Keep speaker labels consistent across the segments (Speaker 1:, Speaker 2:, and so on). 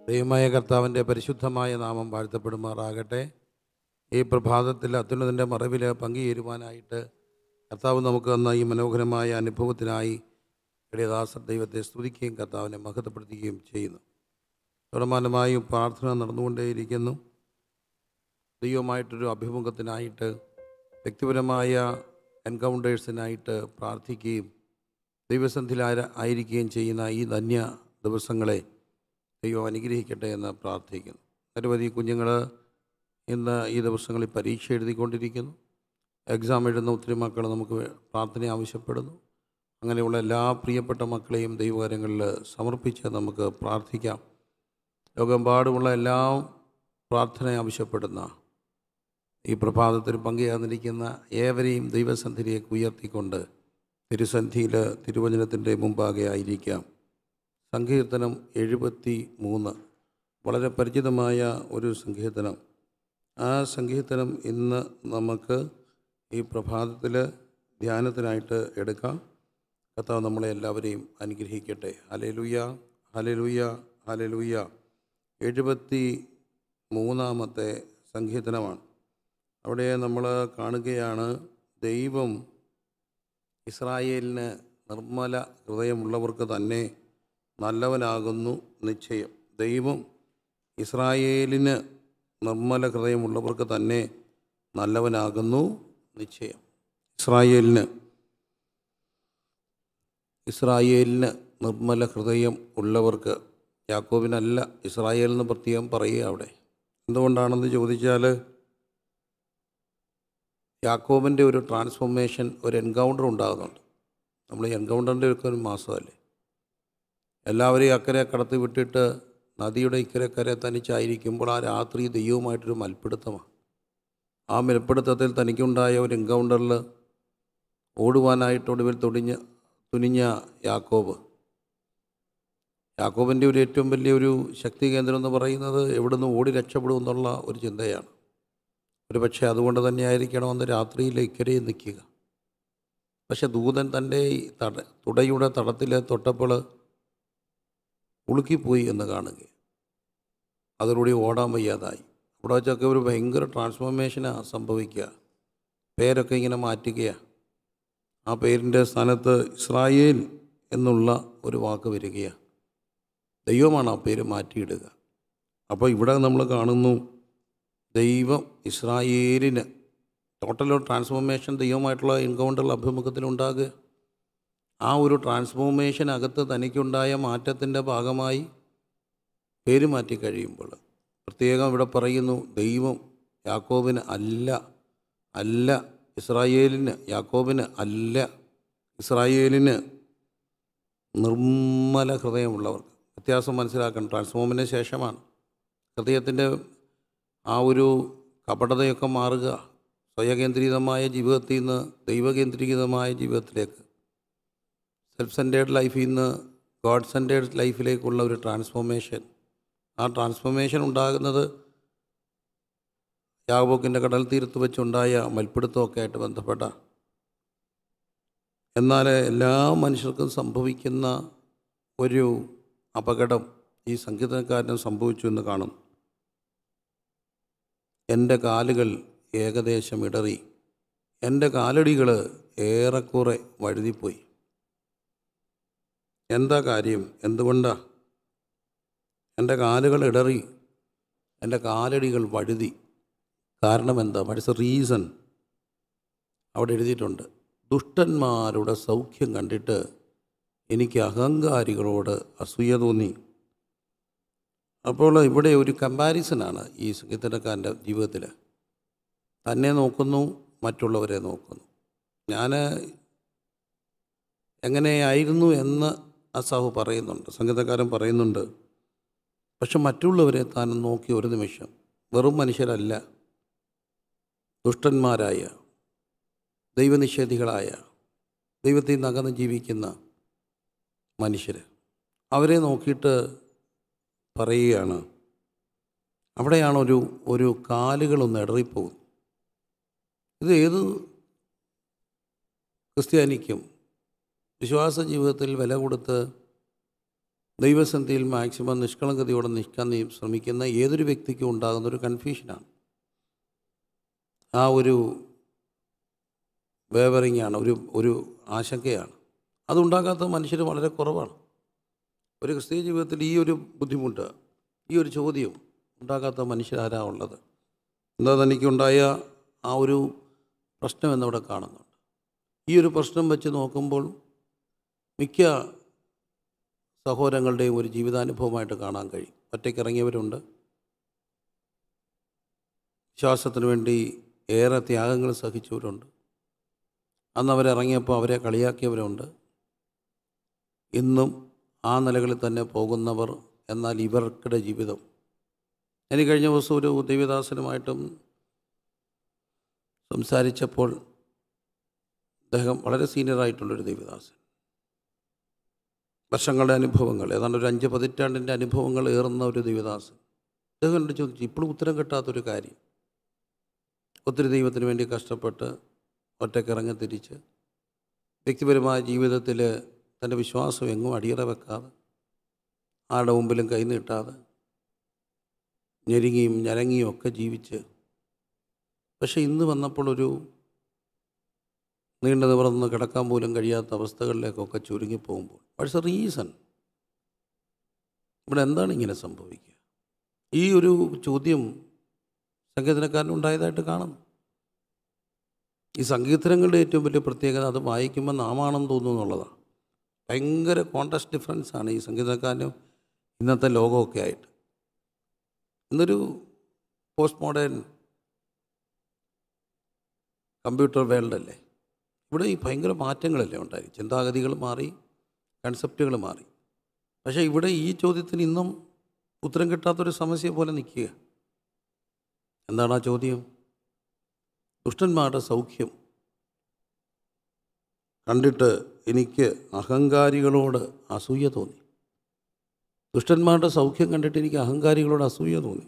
Speaker 1: ദൈവമായ കർത്താവിൻ്റെ പരിശുദ്ധമായ നാമം വാഴ്ത്തപ്പെടുമാറാകട്ടെ ഈ പ്രഭാതത്തിൽ അത്യുന്നതിൻ്റെ മറവിൽ പങ്കുചേരുവാനായിട്ട് കർത്താവ് നമുക്ക് തന്ന ഈ മനോഹരമായ അനുഭവത്തിനായി ഇടയദാസർ ദൈവത്തെ സ്തുതിക്കുകയും കർത്താവിനെ മഹത്വപ്പെടുത്തുകയും ചെയ്യുന്നു തുടർമാനമായും പ്രാർത്ഥന നടന്നുകൊണ്ടേയിരിക്കുന്നു ദൈവമായിട്ടൊരു അഭിമുഖത്തിനായിട്ട് വ്യക്തിപരമായ എൻകൗണ്ടേഴ്സിനായിട്ട് പ്രാർത്ഥിക്കുകയും ദൈവസന്ധിയിൽ ആയിരിക്കുകയും ചെയ്യുന്ന ഈ ധന്യ ദിവസങ്ങളെ ദൈവം അനുഗ്രഹിക്കട്ടെ എന്ന് പ്രാർത്ഥിക്കുന്നു നിരവധി കുഞ്ഞുങ്ങൾ ഇന്ന് ഈ ദിവസങ്ങളിൽ പരീക്ഷ എഴുതിക്കൊണ്ടിരിക്കുന്നു എക്സാം എഴുതുന്ന ഒത്തിരി മക്കൾ നമുക്ക് പ്രാർത്ഥന ആവശ്യപ്പെടുന്നു അങ്ങനെയുള്ള എല്ലാ പ്രിയപ്പെട്ട മക്കളെയും ദൈവകാര്യങ്ങളിൽ സമർപ്പിച്ച് നമുക്ക് പ്രാർത്ഥിക്കാം ലോകമെമ്പാടുമുള്ള എല്ലാ പ്രാർത്ഥന ആവശ്യപ്പെടുന്ന ഈ പ്രഭാതത്തിൽ പങ്കുചേർന്നിരിക്കുന്ന ഏവരെയും ദൈവസന്ധിയിലേക്ക് ഉയർത്തിക്കൊണ്ട് തിരുസന്ധിയിൽ തിരുവചനത്തിൻ്റെ മുമ്പാകെ ആയിരിക്കാം സങ്കീർത്തനം എഴുപത്തി മൂന്ന് വളരെ പരിചിതമായ ഒരു സങ്കീർത്തനം ആ സങ്കീർത്തനം ഇന്ന് നമുക്ക് ഈ പ്രഭാതത്തിൽ ധ്യാനത്തിനായിട്ട് എടുക്കാം കർത്താവ് നമ്മളെ എല്ലാവരെയും അനുഗ്രഹിക്കട്ടെ ഹലലുയ ഹലലുയ ഹലലുയ എഴുപത്തി മൂന്നാമത്തെ സങ്കീർത്തനമാണ് അവിടെ നമ്മൾ കാണുകയാണ് ദൈവം ഇസ്രായേലിന് നിർമ്മല ഹൃദയമുള്ളവർക്ക് തന്നെ നല്ലവനാകുന്നു നിശ്ചയം ദൈവം ഇസ്രായേലിന് നിർമ്മല ഹൃദയമുള്ളവർക്ക് തന്നെ നല്ലവനാകുന്നു നിശ്ചയം ഇസ്രായേലിന് ഇസ്രായേലിന് നിർമ്മല ഹൃദയം ഉള്ളവർക്ക് യാക്കോബിനല്ല ഇസ്രായേൽ എന്ന് പ്രത്യേകം പറയുക അവിടെ എന്തുകൊണ്ടാണെന്ന് ചോദിച്ചാൽ യാക്കോബിൻ്റെ ഒരു ട്രാൻസ്ഫോർമേഷൻ ഒരു എൻകൗണ്ടർ ഉണ്ടാകുന്നുണ്ട് നമ്മൾ എൻകൗണ്ടറിൻ്റെ ഒക്കെ ഒരു മാസമല്ലേ എല്ലാവരെയും അക്കരെ കടത്തി വിട്ടിട്ട് നദിയുടെ ഇക്കരക്കരെ തനിച്ചായിരിക്കുമ്പോൾ ആ രാത്രി ദൈവവുമായിട്ടൊരു മൽപ്പിടുത്തമാണ് ആ മൽപ്പിടുത്തത്തിൽ തനിക്കുണ്ടായ ഒരു എൻകൗണ്ടറിൽ ഓടുവാനായിട്ട് ഒടുവിൽ തുടിഞ്ഞ് തുനിഞ്ഞ യാക്കോബ് യാക്കോബിൻ്റെ ഒരു ഏറ്റവും വലിയൊരു ശക്തി കേന്ദ്രം എന്ന് പറയുന്നത് എവിടുന്ന് ഓടി രക്ഷപ്പെടും എന്നുള്ള ഒരു ചിന്തയാണ് ഒരു പക്ഷേ അതുകൊണ്ട് തന്നെയായിരിക്കണം അന്ന് രാത്രിയിൽ ഇക്കരെ നിൽക്കുക പക്ഷെ ദൂതൻ തൻ്റെ തട തുടയുടെ തടത്തിൽ തൊട്ടപ്പോൾ ഉളുക്കിപ്പോയി എന്ന് കാണുക അതിലൂടെ ഓടാൻ വയ്യാതായി അവിടെ വെച്ചൊക്കെ ഒരു ഭയങ്കര ട്രാൻസ്ഫോർമേഷനാണ് സംഭവിക്കുക പേരൊക്കെ ഇങ്ങനെ മാറ്റുകയാണ് ആ പേരിൻ്റെ സ്ഥാനത്ത് ഇസ്രായേൽ എന്നുള്ള ഒരു വാക്ക് വരികയാണ് ദൈവമാണ് ആ പേര് മാറ്റിയിടുക അപ്പോൾ ഇവിടെ നമ്മൾ കാണുന്നു ദൈവം ഇസ്രായേലിന് ടോട്ടൽ ട്രാൻസ്ഫോർമേഷൻ ദൈവമായിട്ടുള്ള എൻകൗണ്ടറിൽ അഭിമുഖത്തിലുണ്ടാകുക ആ ഒരു ട്രാൻസ്ഫോർമേഷൻ അകത്ത് തനിക്കുണ്ടായ മാറ്റത്തിൻ്റെ ഭാഗമായി പേര് മാറ്റി കഴിയുമ്പോൾ പ്രത്യേകം ഇവിടെ പറയുന്നു ദൈവം യാക്കോബിന് അല്ല അല്ല ഇസ്രായേലിന് യാക്കോബിന് അല്ല ഇസ്രായേലിന് നിർമ്മല ഹൃദയമുള്ളവർക്ക് വ്യത്യാസം മനസ്സിലാക്കണം ട്രാൻസ്ഫോമിന് ശേഷമാണ് ഹൃദയത്തിൻ്റെ ആ ഒരു കപടതയൊക്കെ മാറുക സ്വയകേന്ദ്രീതമായ ജീവിതത്തിൽ നിന്ന് ദൈവകേന്ദ്രീകൃതമായ ജീവിതത്തിലേക്ക് സെൽഫ് സെൻറ്റേഡ് ലൈഫിൽ നിന്ന് ഗോഡ് സെൻറ്റേഡ് ലൈഫിലേക്കുള്ള ഒരു ട്രാൻസ്ഫോർമേഷൻ ആ ട്രാൻസ്ഫോർമേഷൻ ഉണ്ടാകുന്നത് യാഗബോക്കിൻ്റെ കടൽ തീരത്ത് വെച്ചുണ്ടായ മൽപ്പിടുത്തമൊക്കെ ആയിട്ട് ബന്ധപ്പെട്ട എന്നാൽ എല്ലാ മനുഷ്യർക്കും സംഭവിക്കുന്ന ഒരു അപകടം ഈ സംഗീതക്കാരന് സംഭവിച്ചു എന്ന് കാണും എൻ്റെ കാലുകൾ ഏകദേശം ഇടറി എൻ്റെ കാലടികൾ ഏറെക്കുറെ വഴുതിപ്പോയി എന്താ കാര്യം എന്തുകൊണ്ടാ എൻ്റെ കാലുകൾ ഇടറി എൻ്റെ കാലടികൾ വഴുതി കാരണം എന്താ വാട്സ് എ റീസൺ അവിടെ എഴുതിയിട്ടുണ്ട് ദുഷ്ടന്മാരുടെ സൗഖ്യം കണ്ടിട്ട് എനിക്ക് അഹങ്കാരികളോട് അസൂയ തോന്നി അപ്പോൾ ഇവിടെ ഒരു കമ്പാരിസനാണ് ഈ സംഗീതക്കാരൻ്റെ ജീവിതത്തിൽ തന്നെ നോക്കുന്നു മറ്റുള്ളവരെ നോക്കുന്നു ഞാൻ എങ്ങനെയായിരുന്നു എന്ന് അസാഹു പറയുന്നുണ്ട് സംഗീതക്കാരൻ പറയുന്നുണ്ട് പക്ഷെ മറ്റുള്ളവരെ താൻ നോക്കി ഒരു നിമിഷം വെറും മനുഷ്യരല്ല ദുഷ്ടന്മാരായ ദൈവനിഷേധികളായ ദൈവത്തിൽ നകന്ന് ജീവിക്കുന്ന മനുഷ്യർ അവരെ നോക്കിയിട്ട് പറയുകയാണ് അവിടെയാണ് ഒരു ഒരു കാലുകളൊന്ന് ഇടറിപ്പോകും ഇത് ഏത് ക്രിസ്ത്യാനിക്കും വിശ്വാസ ജീവിതത്തിൽ വില കൊടുത്ത് ദൈവസന്ധിയിൽ മാക്സിമം നിഷ്കളങ്കതയോടെ നിൽക്കാൻ നീ ശ്രമിക്കുന്ന ഏതൊരു വ്യക്തിക്കും ഉണ്ടാകുന്ന ഒരു കൺഫ്യൂഷനാണ് ആ ഒരു വേവറിങ് ആണ് ഒരു ഒരു ആശങ്കയാണ് അതുണ്ടാകാത്ത മനുഷ്യർ വളരെ കുറവാണ് ഒരു ക്രിസ്തീയ ജീവിതത്തിൽ ഈ ഒരു ബുദ്ധിമുട്ട് ഈ ഒരു ചോദ്യം ഉണ്ടാകാത്ത മനുഷ്യരാരാ ഉള്ളത് എന്താ തനിക്കുണ്ടായ ആ ഒരു പ്രശ്നം എന്നവിടെ കാണുന്നുണ്ട് ഈ ഒരു പ്രശ്നം വെച്ച് നോക്കുമ്പോൾ മിക്ക സഹോദരങ്ങളുടെയും ഒരു ജീവിതാനുഭവമായിട്ട് കാണാൻ കഴിയും ഒറ്റയ്ക്കിറങ്ങിയവരുണ്ട് വിശ്വാസത്തിന് വേണ്ടി ഏറെ ത്യാഗങ്ങൾ സഹിച്ചവരുണ്ട് അന്ന് അവരിറങ്ങിയപ്പോൾ അവരെ കളിയാക്കിയവരുണ്ട് ഇന്നും ആ നിലകളിൽ തന്നെ പോകുന്നവർ എന്നാൽ ഇവർക്കിടെ ജീവിതം എനിക്ക് കഴിഞ്ഞ ദിവസം ഒരു ദേവദാസനുമായിട്ടും സംസാരിച്ചപ്പോൾ അദ്ദേഹം വളരെ സീനിയറായിട്ടുള്ളൊരു ദേവദാസൻ വർഷങ്ങളുടെ അനുഭവങ്ങൾ ഏതാണ്ട് ഒരു അഞ്ച് പതിറ്റാണ്ടിൻ്റെ അനുഭവങ്ങൾ ഏറുന്ന ഒരു ദേവദാസൻ അദ്ദേഹം എന്നോട് ചോദിച്ചു ഇപ്പോഴും ഉത്തരം കിട്ടാത്തൊരു കാര്യം ഒത്തിരി ദൈവത്തിന് വേണ്ടി കഷ്ടപ്പെട്ട് ഒറ്റക്കിറങ്ങി തിരിച്ച് വ്യക്തിപരമായ ജീവിതത്തിൽ തൻ്റെ വിശ്വാസം എങ്ങും അടിയറ വെക്കാതെ ആരുടെ മുമ്പിലും കൈ നീട്ടാതെ ഞെരുങ്ങിയും ഞരങ്ങിയും ഒക്കെ ജീവിച്ച് പക്ഷേ ഇന്ന് വന്നപ്പോൾ ഒരു നീണ്ടു നിവർന്ന് കിടക്കാൻ പോലും കഴിയാത്ത അവസ്ഥകളിലേക്കൊക്കെ ചുരുങ്ങിപ്പോകുമ്പോൾ വാട്ട്സ് എ റീസൺ ഇവിടെ എന്താണ് ഇങ്ങനെ സംഭവിക്കുക ഈ ഒരു ചോദ്യം സംഗീതനക്കാരനുണ്ടായതായിട്ട് കാണുന്നു ഈ സംഗീതങ്ങളുടെ ഏറ്റവും വലിയ പ്രത്യേകത അത് വായിക്കുമ്പോൾ നാമാണെന്ന് തോന്നുന്നു എന്നുള്ളതാണ് ഭയങ്കര കോൺട്രാസ്റ്റ് ഡിഫറൻസ് ആണ് ഈ സംഗീതക്കാരനും ഇന്നത്തെ ലോകമൊക്കെ ആയിട്ട് ഇന്നൊരു പോസ്റ്റ് മോഡേൺ കമ്പ്യൂട്ടർ വേൾഡല്ലേ ഇവിടെ ഈ ഭയങ്കര മാറ്റങ്ങളല്ലേ ഉണ്ടായി ചിന്താഗതികൾ മാറി കൺസെപ്റ്റുകൾ മാറി പക്ഷേ ഇവിടെ ഈ ചോദ്യത്തിന് ഇന്നും ഉത്തരം കിട്ടാത്തൊരു സമസ്യ പോലെ നിൽക്കുക എന്താണ് ആ ചോദ്യം ദുഷ്ടന്മാരുടെ സൗഖ്യം കണ്ടിട്ട് എനിക്ക് അഹങ്കാരികളോട് അസൂയ തോന്നി ദുഷ്ടന്മാരുടെ സൗഖ്യം കണ്ടിട്ട് എനിക്ക് അഹങ്കാരികളോട് അസൂയ തോന്നി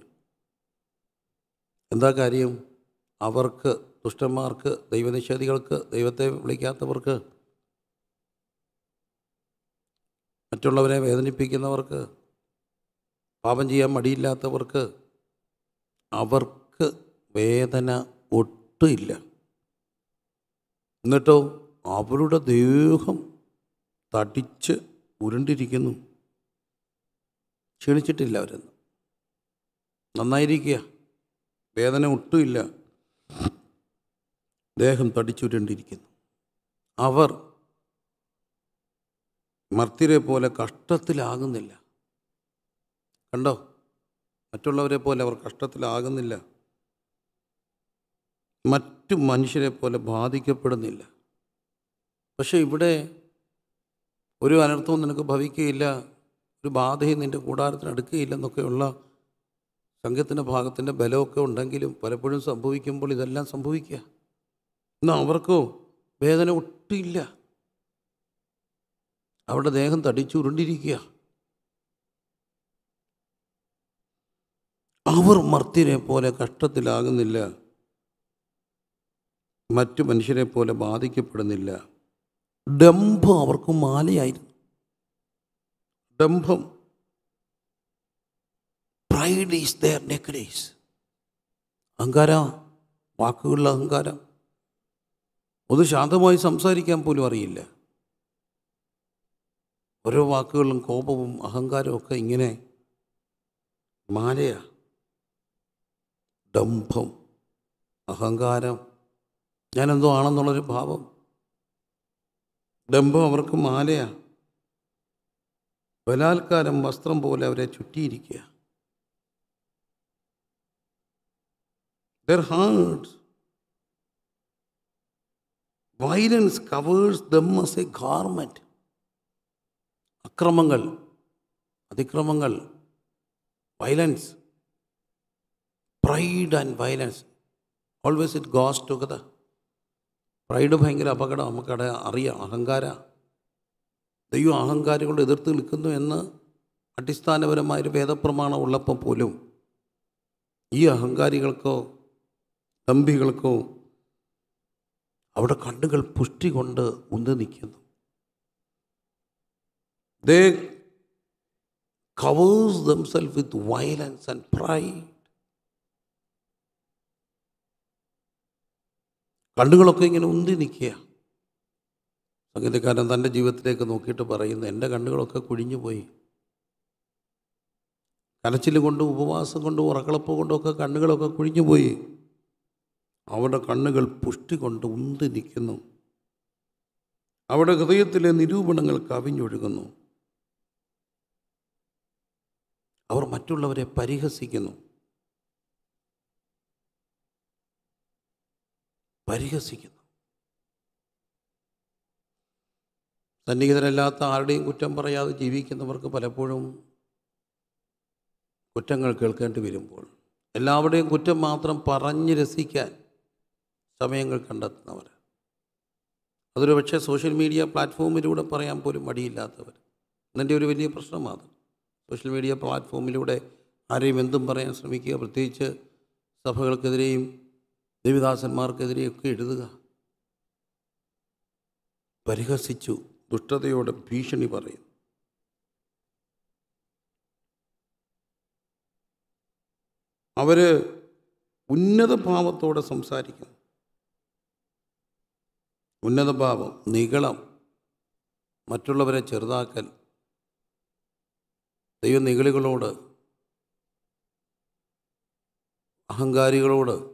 Speaker 1: എന്താ കാര്യം അവർക്ക് ദുഷ്ടന്മാർക്ക് ദൈവനിഷേധികൾക്ക് ദൈവത്തെ വിളിക്കാത്തവർക്ക് മറ്റുള്ളവരെ വേദനിപ്പിക്കുന്നവർക്ക് പാപം ചെയ്യാൻ മടിയില്ലാത്തവർക്ക് അവർക്ക് വേദന ഒട്ടുമില്ല എന്നിട്ടോ അവരുടെ ദേഹം തടിച്ച് ഉരുണ്ടിരിക്കുന്നു ക്ഷീണിച്ചിട്ടില്ല അവരെന്ന് നന്നായിരിക്കുക വേദന ഒട്ടുമില്ല ദേഹം തടിച്ചുരുണ്ടിരിക്കുന്നു അവർ മർത്യരെ പോലെ കഷ്ടത്തിലാകുന്നില്ല കണ്ടോ മറ്റുള്ളവരെ പോലെ അവർ കഷ്ടത്തിലാകുന്നില്ല മറ്റു മനുഷ്യരെ പോലെ ബാധിക്കപ്പെടുന്നില്ല പക്ഷേ ഇവിടെ ഒരു അനർത്ഥവും നിനക്ക് ഭവിക്കുകയില്ല ഒരു ബാധയും നിൻ്റെ കൂടാരത്തിന് അടുക്കുകയില്ലെന്നൊക്കെയുള്ള സംഘത്തിൻ്റെ ഭാഗത്തിൻ്റെ ബലമൊക്കെ ഉണ്ടെങ്കിലും പലപ്പോഴും സംഭവിക്കുമ്പോൾ ഇതെല്ലാം സംഭവിക്കുക എന്നാൽ അവർക്കോ വേദന ഒട്ടില്ല അവരുടെ ദേഹം തടിച്ചുരുണ്ടിരിക്കുക അവർ മർത്യരെ പോലെ കഷ്ടത്തിലാകുന്നില്ല മറ്റു മനുഷ്യരെ പോലെ ബാധിക്കപ്പെടുന്നില്ല ഡംഭം അവർക്ക് മാലയായിരുന്നു ഡംഭം പ്രൈഡ് ഈസ് ദർ നെക്കഡേസ് അഹങ്കാര വാക്കുകളിൽ അഹങ്കാരം ഒന്ന് ശാന്തമായി സംസാരിക്കാൻ പോലും അറിയില്ല ഓരോ വാക്കുകളും കോപവും അഹങ്കാരവും ഒക്കെ ഇങ്ങനെ മാലയാ ഡംഭം അഹങ്കാരം ഞാനെന്തോ ആണെന്നുള്ളൊരു ഭാവം ഡംഭം അവർക്ക് മാലയാ ബലാത്കാരം വസ്ത്രം പോലെ അവരെ ചുറ്റിയിരിക്കുക their hearts violence covers them as a garment അക്രമങ്ങൾ അതിക്രമങ്ങൾ violence pride and violence always it goes together pride ഭയങ്കര അപകടം നമുക്കവിടെ അറിയാം അഹങ്കാര ദൈവം അഹങ്കാരികളോട് എതിർത്ത് നിൽക്കുന്നു എന്ന് അടിസ്ഥാനപരമായൊരു വേദപ്രമാണം ഉള്ളപ്പോൾ പോലും ഈ അഹങ്കാരികൾക്കോ തമ്പികൾക്കോ അവിടെ കണ്ണുകൾ പുഷ്ടി കൊണ്ട് ഉന്ത് നിൽക്കുന്നു ദേ covers themselves with violence and pride. കണ്ണുകളൊക്കെ ഇങ്ങനെ ഉന്തി നിൽക്കുക സംഗീതക്കാരൻ തൻ്റെ ജീവിതത്തിലേക്ക് നോക്കിയിട്ട് പറയുന്നു എൻ്റെ കണ്ണുകളൊക്കെ കുഴിഞ്ഞു പോയി കരച്ചിൽ കൊണ്ടും ഉപവാസം കൊണ്ടും ഉറക്കളപ്പ് കൊണ്ടും ഒക്കെ കണ്ണുകളൊക്കെ കുഴിഞ്ഞു പോയി അവരുടെ കണ്ണുകൾ പുഷ്ടി കൊണ്ട് ഉന്തി നിൽക്കുന്നു അവിടെ ഹൃദയത്തിലെ നിരൂപണങ്ങൾ കവിഞ്ഞൊഴുകുന്നു അവർ മറ്റുള്ളവരെ പരിഹസിക്കുന്നു പരിഹസിക്കുന്നു സന്നിഹിതരല്ലാത്ത ആരുടെയും കുറ്റം പറയാതെ ജീവിക്കുന്നവർക്ക് പലപ്പോഴും കുറ്റങ്ങൾ കേൾക്കേണ്ടി വരുമ്പോൾ എല്ലാവരുടെയും കുറ്റം മാത്രം പറഞ്ഞ് രസിക്കാൻ സമയങ്ങൾ കണ്ടെത്തുന്നവർ അതൊരു പക്ഷേ സോഷ്യൽ മീഡിയ പ്ലാറ്റ്ഫോമിലൂടെ പറയാൻ പോലും മടിയില്ലാത്തവർ ഇതിൻ്റെ ഒരു വലിയ പ്രശ്നമാണ് സോഷ്യൽ മീഡിയ പ്ലാറ്റ്ഫോമിലൂടെ ആരെയും എന്തും പറയാൻ ശ്രമിക്കുക പ്രത്യേകിച്ച് സഭകൾക്കെതിരെയും ദേവിദാസന്മാർക്കെതിരെയൊക്കെ എഴുതുക പരിഹസിച്ചു ദുഷ്ടതയോടെ ഭീഷണി പറയും അവർ ഉന്നത ഭാവത്തോടെ സംസാരിക്കും ഉന്നത ഭാവം നികളം മറ്റുള്ളവരെ ചെറുതാക്കൽ ദൈവ നികളികളോട് അഹങ്കാരികളോട്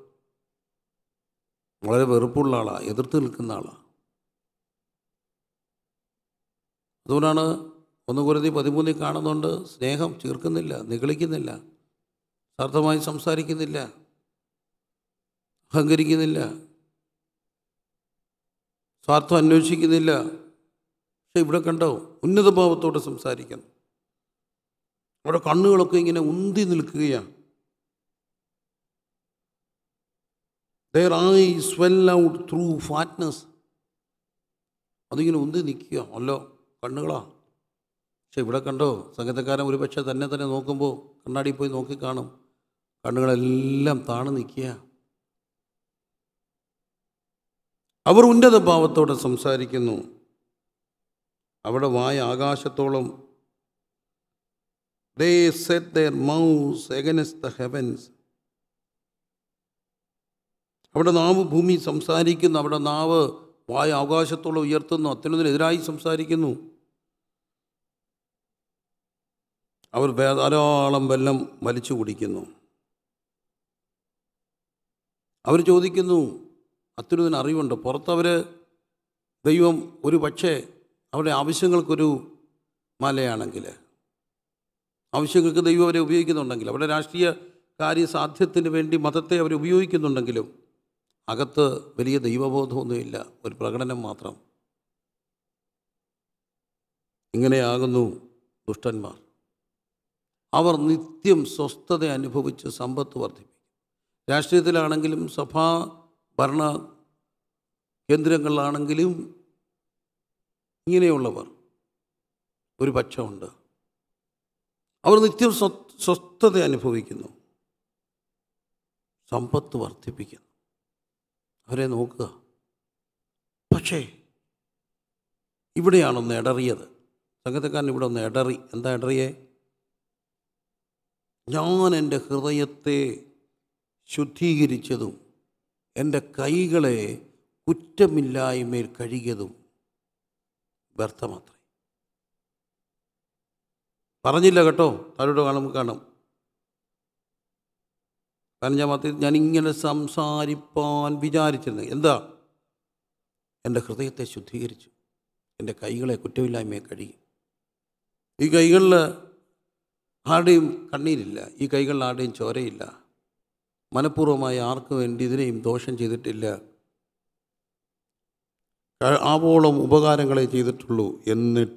Speaker 1: വളരെ വെറുപ്പുള്ള ആളാണ് എതിർത്ത് നിൽക്കുന്ന ആളാണ് അതുകൊണ്ടാണ് ഒന്ന് കുരുതി പതിമൂന്നിൽ കാണുന്നുണ്ട് സ്നേഹം ചീർക്കുന്നില്ല നിഗളിക്കുന്നില്ല സാർത്ഥമായി സംസാരിക്കുന്നില്ല അഹങ്കരിക്കുന്നില്ല സ്വാർത്ഥം അന്വേഷിക്കുന്നില്ല പക്ഷെ ഇവിടെ കണ്ടോ ഉന്നത ഭാവത്തോടെ സംസാരിക്കുന്നു അവിടെ കണ്ണുകളൊക്കെ ഇങ്ങനെ ഉന്തി നിൽക്കുകയാണ് their eye swell out through fatness അതിങ്ങനെ ഉന്തി നിൽക്കുക അല്ലോ കണ്ണുകളാ പക്ഷെ ഇവിടെ കണ്ടോ സംഗീതക്കാരൻ ഒരു പക്ഷേ തന്നെ തന്നെ നോക്കുമ്പോൾ കണ്ണാടി പോയി നോക്കി കാണും കണ്ണുകളെല്ലാം താണു നിൽക്കുക അവർ ഉന്നത ഭാവത്തോടെ സംസാരിക്കുന്നു അവിടെ വായ ആകാശത്തോളം they set their mouth against the heavens അവിടെ നാവ് ഭൂമി സംസാരിക്കുന്നു അവിടെ നാവ് വായ ആകാശത്തോളം ഉയർത്തുന്നു അത്യുന്നതിനെതിരായി സംസാരിക്കുന്നു അവർ വേ- ധാരാളം വെള്ളം വലിച്ചു കുടിക്കുന്നു അവർ ചോദിക്കുന്നു അത്യുന്നതിന് അറിവുണ്ട് പുറത്തവർ ദൈവം ഒരു പക്ഷേ അവരുടെ ആവശ്യങ്ങൾക്കൊരു മലയാണെങ്കിൽ ആവശ്യങ്ങൾക്ക് ദൈവം അവരെ ഉപയോഗിക്കുന്നുണ്ടെങ്കിൽ അവരുടെ രാഷ്ട്രീയ കാര്യസാധ്യത്തിന് വേണ്ടി മതത്തെ അവർ ഉപയോഗിക്കുന്നുണ്ടെങ്കിലും അകത്ത് വലിയ ദൈവബോധമൊന്നുമില്ല ഒരു പ്രകടനം മാത്രം ഇങ്ങനെയാകുന്നു ദുഷ്ടന്മാർ അവർ നിത്യം സ്വസ്ഥത അനുഭവിച്ച് സമ്പത്ത് വർദ്ധിപ്പിക്കും രാഷ്ട്രീയത്തിലാണെങ്കിലും സഭാ ഭരണ കേന്ദ്രങ്ങളിലാണെങ്കിലും ഇങ്ങനെയുള്ളവർ ഒരു പക്ഷമുണ്ട് അവർ നിത്യം സ്വ സ്വസ്ഥത അനുഭവിക്കുന്നു സമ്പത്ത് വർദ്ധിപ്പിക്കുന്നു അവരെ നോക്കുക പക്ഷേ ഇവിടെയാണൊന്ന് ഇടറിയത് സംഗീതക്കാരൻ ഇവിടെ ഒന്ന് ഇടറി എന്താ ഇടറിയേ ഞാൻ എൻ്റെ ഹൃദയത്തെ ശുദ്ധീകരിച്ചതും എൻ്റെ കൈകളെ കുറ്റമില്ലായ്മയിൽ കഴുകിയതും വ്യർത്ഥമാത്രേ പറഞ്ഞില്ല കേട്ടോ താരോട് കാണുമ്പോൾ കാണാം പതിനഞ്ചാമത്തെ ഞാൻ ഇങ്ങനെ സംസാരിപ്പാൻ വിചാരിച്ചിരുന്നു എന്താ എൻ്റെ ഹൃദയത്തെ ശുദ്ധീകരിച്ചു എൻ്റെ കൈകളെ കുറ്റമില്ലായ്മയെ കഴുകി ഈ കൈകളിൽ ആരുടെയും കണ്ണീരില്ല ഈ കൈകളിൽ ആരുടെയും ചോരയില്ല മനഃപൂർവ്വമായി ആർക്കു വേണ്ടി ഇതിനെയും ദോഷം ചെയ്തിട്ടില്ല ക- ആവോളം ഉപകാരങ്ങളെ ചെയ്തിട്ടുള്ളൂ എന്നിട്ട്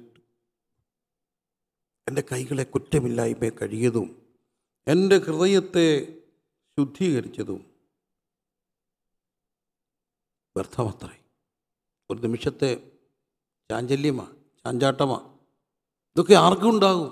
Speaker 1: എൻ്റെ കൈകളെ കുറ്റമില്ലായ്മയെ കഴിയതും എൻ്റെ ഹൃദയത്തെ ശുദ്ധീകരിച്ചതും വ്യർത്ഥമത്രേ ഒരു നിമിഷത്തെ ചാഞ്ചല്യമാ ചാഞ്ചാട്ടമാ ഇതൊക്കെ ആർക്കും ഉണ്ടാകും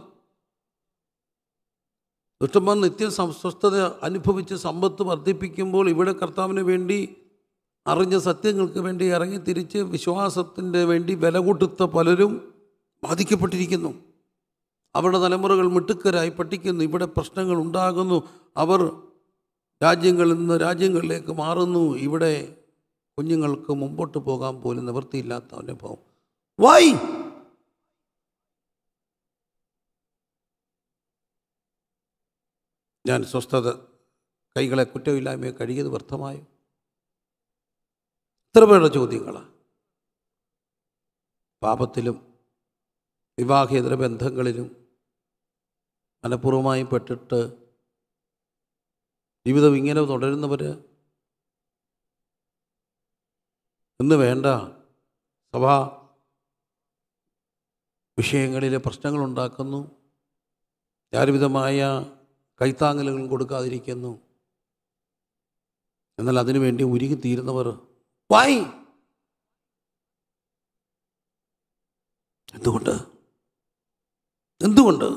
Speaker 1: ദുഷ്ടന്മാർ നിത്യം സംസ്വസ്ഥത അനുഭവിച്ച് സമ്പത്ത് വർദ്ധിപ്പിക്കുമ്പോൾ ഇവിടെ കർത്താവിന് വേണ്ടി അറിഞ്ഞ സത്യങ്ങൾക്ക് വേണ്ടി ഇറങ്ങി തിരിച്ച് വിശ്വാസത്തിൻ്റെ വേണ്ടി വില കൂട്ടുത്ത പലരും ബാധിക്കപ്പെട്ടിരിക്കുന്നു അവരുടെ തലമുറകൾ മിട്ടുക്കരായി പഠിക്കുന്നു ഇവിടെ പ്രശ്നങ്ങൾ ഉണ്ടാകുന്നു അവർ രാജ്യങ്ങളിൽ നിന്ന് രാജ്യങ്ങളിലേക്ക് മാറുന്നു ഇവിടെ കുഞ്ഞുങ്ങൾക്ക് മുമ്പോട്ട് പോകാൻ പോലും നിവൃത്തിയില്ലാത്ത അനുഭവം വൈ ഞാൻ സ്വസ്ഥത കൈകളെ കുറ്റമില്ലായ്മയെ കഴുകിയത് വ്യർത്ഥമായോ ഇത്ര പേരുടെ ചോദ്യങ്ങളാണ് പാപത്തിലും വിവാഹേതര ബന്ധങ്ങളിലും മനഃപൂർവ്വമായും പെട്ടിട്ട് ജീവിതം ഇങ്ങനെ തുടരുന്നവർ ഇന്ന് വേണ്ട സഭാ വിഷയങ്ങളിലെ പ്രശ്നങ്ങൾ ഉണ്ടാക്കുന്നു യാതൊരുവിധമായ കൈത്താങ്ങലുകളും കൊടുക്കാതിരിക്കുന്നു എന്നാൽ അതിനുവേണ്ടി ഉരുകിത്തീരുന്നവർ വായി എന്തുകൊണ്ട് എന്തുകൊണ്ട്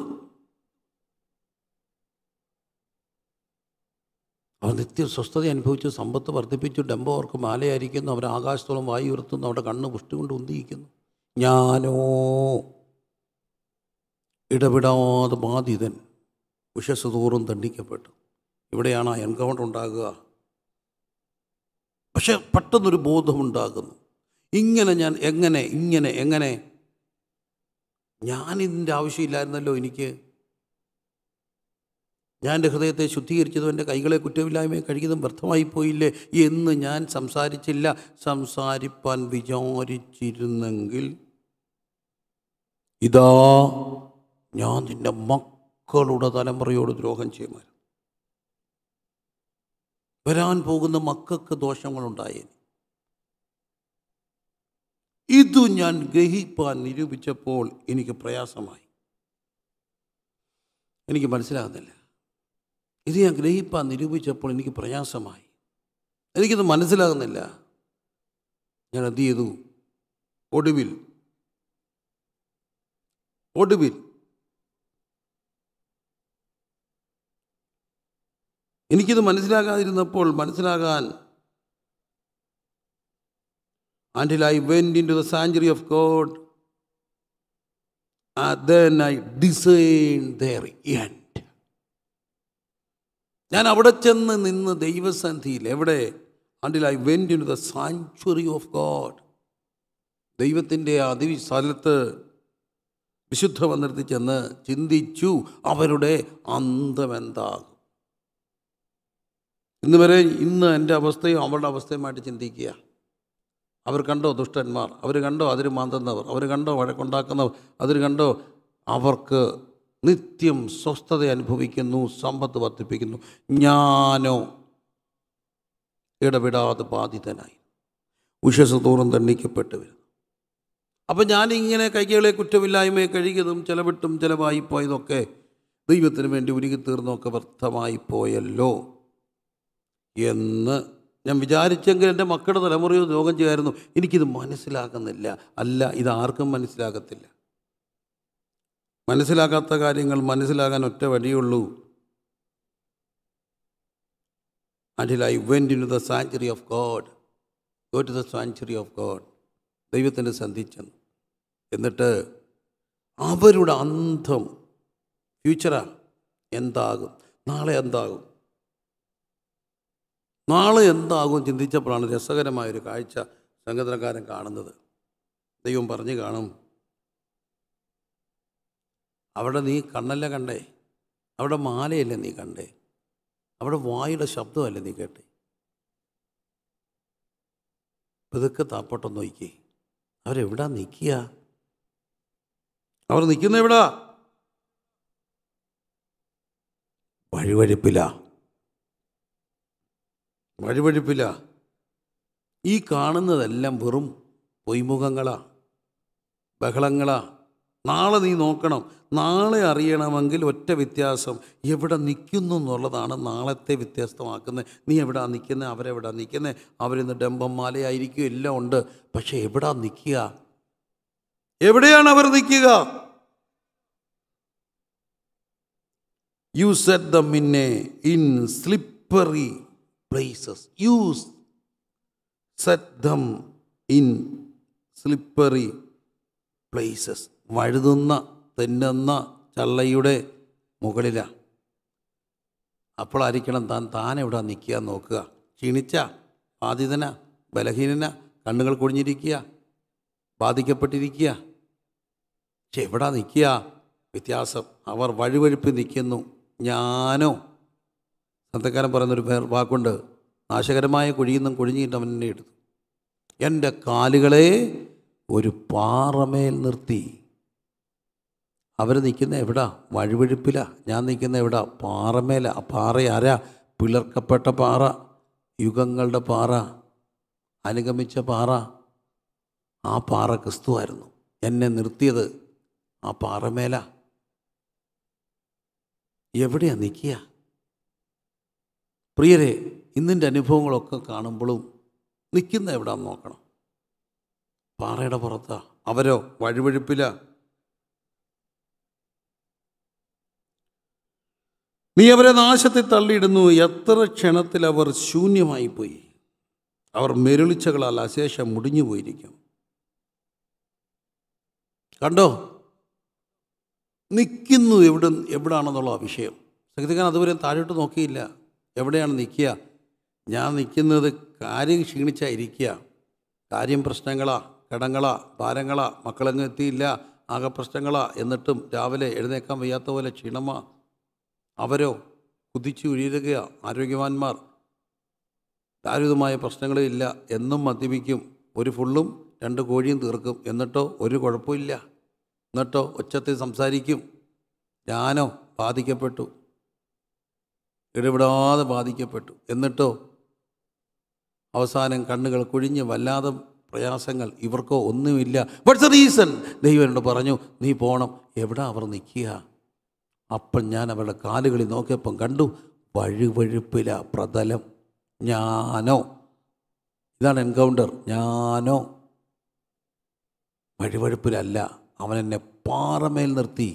Speaker 1: അവർ നിത്യ സ്വസ്ഥത അനുഭവിച്ചു സമ്പത്ത് വർദ്ധിപ്പിച്ചു ഡംബോ അവർക്ക് മാലയായിരിക്കുന്നു അവർ ആകാശത്തോളം വായു ഉയർത്തുന്നു അവരുടെ കണ്ണ് പുഷ്ടി കൊണ്ട് ഉന്തിയിരിക്കുന്നു ഞാനോ ഇടപെടാതെ ബാധിതൻ ഉഷസ് തോറും ദണ്ഡിക്കപ്പെട്ടു ഇവിടെയാണ് ആ എൻകൗണ്ടർ ഉണ്ടാകുക പക്ഷെ പെട്ടെന്നൊരു ബോധമുണ്ടാകുന്നു ഇങ്ങനെ ഞാൻ എങ്ങനെ ഇങ്ങനെ എങ്ങനെ ഞാൻ ഇതിൻ്റെ ആവശ്യമില്ലായിരുന്നല്ലോ എനിക്ക് ഞാൻ എൻ്റെ ഹൃദയത്തെ ശുദ്ധീകരിച്ചതും എൻ്റെ കൈകളെ കുറ്റമില്ലായ്മയെ കഴുകിയതും വ്യർത്ഥമായി പോയില്ലേ എന്ന് ഞാൻ സംസാരിച്ചില്ല സംസാരിപ്പാൻ വിചാരിച്ചിരുന്നെങ്കിൽ ഇതാ ഞാൻ നിന്റെ മക്കളുടെ തലമുറയോട് ദ്രോഹം ചെയ്യുമായിരുന്നു വരാൻ പോകുന്ന മക്കൾക്ക് ദോഷങ്ങളുണ്ടായേനെ ഇതു ഞാൻ ഗ്രഹിപ്പാൻ നിരൂപിച്ചപ്പോൾ എനിക്ക് പ്രയാസമായി എനിക്ക് മനസ്സിലാകുന്നില്ല ഇത് ഞാൻ ഗ്രഹിപ്പാൻ നിരൂപിച്ചപ്പോൾ എനിക്ക് പ്രയാസമായി എനിക്കിത് മനസ്സിലാകുന്നില്ല ഞാൻ എന്ത് ചെയ്തു ഒടുവിൽ ഒടുവിൽ എനിക്കിത് മനസ്സിലാകാതിരുന്നപ്പോൾ മനസ്സിലാകാൻ until I went into the sanctuary of God, and then I discerned their end. ഞാൻ അവിടെ ചെന്ന് നിന്ന് ദൈവസന്ധിയിൽ എവിടെ until I went in the sanctuary of God ദൈവത്തിൻ്റെ അതി സ്ഥലത്ത് വിശുദ്ധ മന്ദിരത്തിൽ ചെന്ന് ചിന്തിച്ചു അവരുടെ അന്തമെന്താകും ഇന്ന് വരെ ഇന്ന് എൻ്റെ അവസ്ഥയും അവരുടെ അവസ്ഥയുമായിട്ട് ചിന്തിക്കുക അവർ കണ്ടോ ദുഷ്ടന്മാർ അവർ കണ്ടോ അതിര് മാന്തുന്നവർ അവർ കണ്ടോ വഴക്കുണ്ടാക്കുന്നവർ അതിൽ കണ്ടോ അവർക്ക് നിത്യം സ്വസ്ഥത അനുഭവിക്കുന്നു സമ്പത്ത് വർദ്ധിപ്പിക്കുന്നു ഞാനോ ഇടപെടാതെ ബാധിതനായി ഉഷസ് തോറും ദണ്ഡിക്കപ്പെട്ടു വരുന്നു അപ്പം ഞാനിങ്ങനെ കൈകളെ കുറ്റമില്ലായ്മയെ കഴുകിയതും ചിലവിട്ടും ചിലവായി പോയതൊക്കെ ദൈവത്തിന് വേണ്ടി ഉരുകി തീർന്നൊക്കെ വ്യർത്ഥമായി പോയല്ലോ എന്ന് ഞാൻ വിചാരിച്ചെങ്കിൽ എൻ്റെ മക്കളുടെ തലമുറയോ രോഗം ചെയ്യായിരുന്നു എനിക്കിത് മനസ്സിലാകുന്നില്ല അല്ല ഇത് ആർക്കും മനസ്സിലാകത്തില്ല മനസ്സിലാകാത്ത കാര്യങ്ങൾ മനസ്സിലാകാൻ ഒറ്റ വഴിയുള്ളൂ until I went into the sanctuary of God. Go to the sanctuary of God. ദൈവത്തിൻ്റെ സന്ധിച്ചെന്ന് എന്നിട്ട് അവരുടെ അന്തം ഫ്യൂച്ചറാ എന്താകും നാളെ എന്താകും നാളെ എന്താകും ചിന്തിച്ചപ്പോഴാണ് രസകരമായൊരു കാഴ്ച സംഘടനക്കാരൻ കാണുന്നത് ദൈവം പറഞ്ഞു കാണും അവിടെ നീ കണ്ണല്ല കണ്ടേ അവിടെ മാലയല്ലേ നീ കണ്ടേ അവിടെ വായുടെ ശബ്ദമല്ലേ നീ കേട്ടേ പതുക്കെ താപ്പോട്ടം നോക്കി അവരെവിടാ നിൽക്കുക അവർ നിൽക്കുന്ന എവിടാ വഴിവഴിപ്പില്ല വഴിവഴിപ്പില്ല ഈ കാണുന്നതെല്ലാം വെറും പൊയ്മുഖങ്ങളാ ബഹളങ്ങളാ നാളെ നീ നോക്കണം നാളെ അറിയണമെങ്കിൽ ഒറ്റ വ്യത്യാസം എവിടെ നിൽക്കുന്നു എന്നുള്ളതാണ് നാളത്തെ വ്യത്യസ്തമാക്കുന്നത് നീ എവിടാ നിൽക്കുന്നത് അവരെവിടാ നിൽക്കുന്നത് അവരിന്ന് ഡംബം മാലയായിരിക്കും എല്ലാം ഉണ്ട് പക്ഷെ എവിടാ നിൽക്കുക എവിടെയാണ് അവർ നിൽക്കുക you set them in a in slippery places you set them in slippery places വഴുതുന്ന തെന്നുന്ന ചള്ളയുടെ മുകളിലാണ് അപ്പോഴായിരിക്കണം താൻ താൻ എവിടെ നിൽക്കുക നോക്കുക ക്ഷീണിച്ച ബാധിതന ബലഹീനന കണ്ണുകൾ കുഴിഞ്ഞിരിക്കുക ബാധിക്കപ്പെട്ടിരിക്കുക പക്ഷെ എവിടെ നിൽക്കുക വ്യത്യാസം അവർ വഴിവഴുപ്പി നിൽക്കുന്നു ഞാനോ സന്തക്കാരൻ പറയുന്നൊരു പേർ വാക്കുണ്ട് നാശകരമായ കുഴിയിൽ നിന്നും കുഴിഞ്ഞിട്ട് അവൻ എന്നെ എടുത്തു എൻ്റെ കാലുകളെ ഒരു പാറമേൽ നിർത്തി അവർ നിൽക്കുന്ന എവിടാ വഴിവഴുപ്പില ഞാൻ നിൽക്കുന്ന എവിടാ പാറമേല ആ പാറ ആരാ പിളർക്കപ്പെട്ട പാറ യുഗങ്ങളുടെ പാറ അനുഗമിച്ച പാറ ആ പാറ ക്രിസ്തുവായിരുന്നു എന്നെ നിർത്തിയത് ആ പാറമേല എവിടെയാ നിൽക്കുക പ്രിയരെ ഇന്നിൻ്റെ അനുഭവങ്ങളൊക്കെ കാണുമ്പോഴും നിൽക്കുന്ന എവിടാന്ന് നോക്കണം പാറയുടെ പുറത്താ അവരോ വഴിവഴുപ്പില നീ അവരെ നാശത്തിൽ തള്ളിയിടുന്നു എത്ര ക്ഷണത്തിൽ അവർ ശൂന്യമായി പോയി അവർ മെരുളിച്ചകളാൽ അശേഷം മുടിഞ്ഞു പോയിരിക്കും കണ്ടോ നിൽക്കുന്നു എവിടെ എവിടാണെന്നുള്ള ആ വിഷയം സംഗീതക്കാൻ അതുവരെ താഴോട്ട് നോക്കിയില്ല എവിടെയാണ് നിൽക്കുക ഞാൻ നിൽക്കുന്നത് കാര്യം ക്ഷീണിച്ചായിരിക്കുക കാര്യം പ്രശ്നങ്ങളാ കടങ്ങളാ ഭാരങ്ങളാ മക്കളങ്ങ് എത്തിയില്ല ആകെ പ്രശ്നങ്ങളാ എന്നിട്ടും രാവിലെ എഴുന്നേക്കാൻ വയ്യാത്ത പോലെ ക്ഷീണമാ അവരോ കുതിച്ചു ഉയരുകയാ ആരോഗ്യവാന്മാർ ദാരുതമായ പ്രശ്നങ്ങളില്ല എന്നും മദ്യപിക്കും ഒരു ഫുള്ളും രണ്ട് കോഴിയും തീർക്കും എന്നിട്ടോ ഒരു കുഴപ്പമില്ല എന്നിട്ടോ ഉച്ചത്തിൽ സംസാരിക്കും ഞാനോ ബാധിക്കപ്പെട്ടു ഇടപെടാതെ ബാധിക്കപ്പെട്ടു എന്നിട്ടോ അവസാനം കണ്ണുകൾ കുഴിഞ്ഞ് വല്ലാതെ പ്രയാസങ്ങൾ ഇവർക്കോ ഒന്നുമില്ല വാട്ട്സ് റീസൺ ദൈവം എന്നോട് പറഞ്ഞു നീ പോണം എവിടെ അവർ നിൽക്കുക അപ്പം ഞാൻ അവരുടെ കാലുകളിൽ നോക്കിയപ്പം കണ്ടു വഴുവഴുപ്പില പ്രതലം ഞാനോ ഇതാണ് എൻകൗണ്ടർ ഞാനോ വഴുവഴുപ്പിലല്ല അവൻ എന്നെ പാറമേൽ നിർത്തി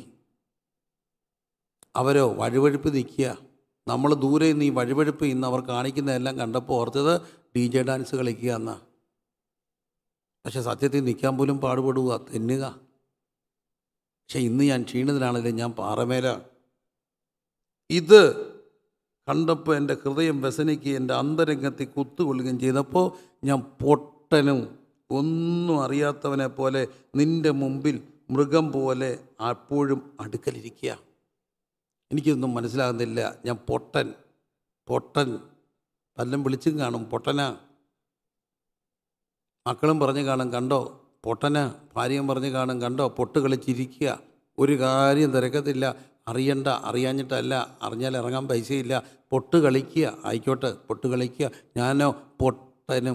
Speaker 1: അവരോ വഴുവഴുപ്പ് നിൽക്കുക നമ്മൾ ദൂരെ നിന്ന് ഈ വഴുവഴുപ്പ് ഇന്ന് അവർ കാണിക്കുന്നതെല്ലാം കണ്ടപ്പോൾ ഓർത്തത് ഡി ജെ ഡാൻസ് കളിക്കുക എന്നാ പക്ഷെ സത്യത്തിൽ നിൽക്കാൻ പോലും പാടുപെടുക തെന്നുക പക്ഷെ ഇന്ന് ഞാൻ ക്ഷീണിതനാണെങ്കിലും ഞാൻ പാറമേലാണ് ഇത് കണ്ടപ്പോൾ എൻ്റെ ഹൃദയം വ്യസനിക്കുകയും എൻ്റെ അന്തരംഗത്തിൽ കുത്തുകൊള്ളുകയും ചെയ്തപ്പോൾ ഞാൻ പൊട്ടനും ഒന്നും അറിയാത്തവനെ പോലെ നിൻ്റെ മുമ്പിൽ മൃഗം പോലെ അപ്പോഴും അടുക്കലിരിക്കുക എനിക്കൊന്നും മനസ്സിലാകുന്നില്ല ഞാൻ പൊട്ടൻ പൊട്ടൻ പല്ലം വിളിച്ചും കാണും പൊട്ടനാ മക്കളും പറഞ്ഞ് കാണും കണ്ടോ പൊട്ടനാ ഭാര്യയും പറഞ്ഞ് കാണും കണ്ടോ പൊട്ട് കളിച്ചിരിക്കുക ഒരു കാര്യം തിരക്കത്തില്ല അറിയണ്ട അറിയാഞ്ഞിട്ടല്ല അറിഞ്ഞാൽ ഇറങ്ങാൻ പൈസയില്ല പൊട്ട് കളിക്കുക ആയിക്കോട്ടെ പൊട്ട് കളിക്കുക ഞാനോ പൊട്ടനും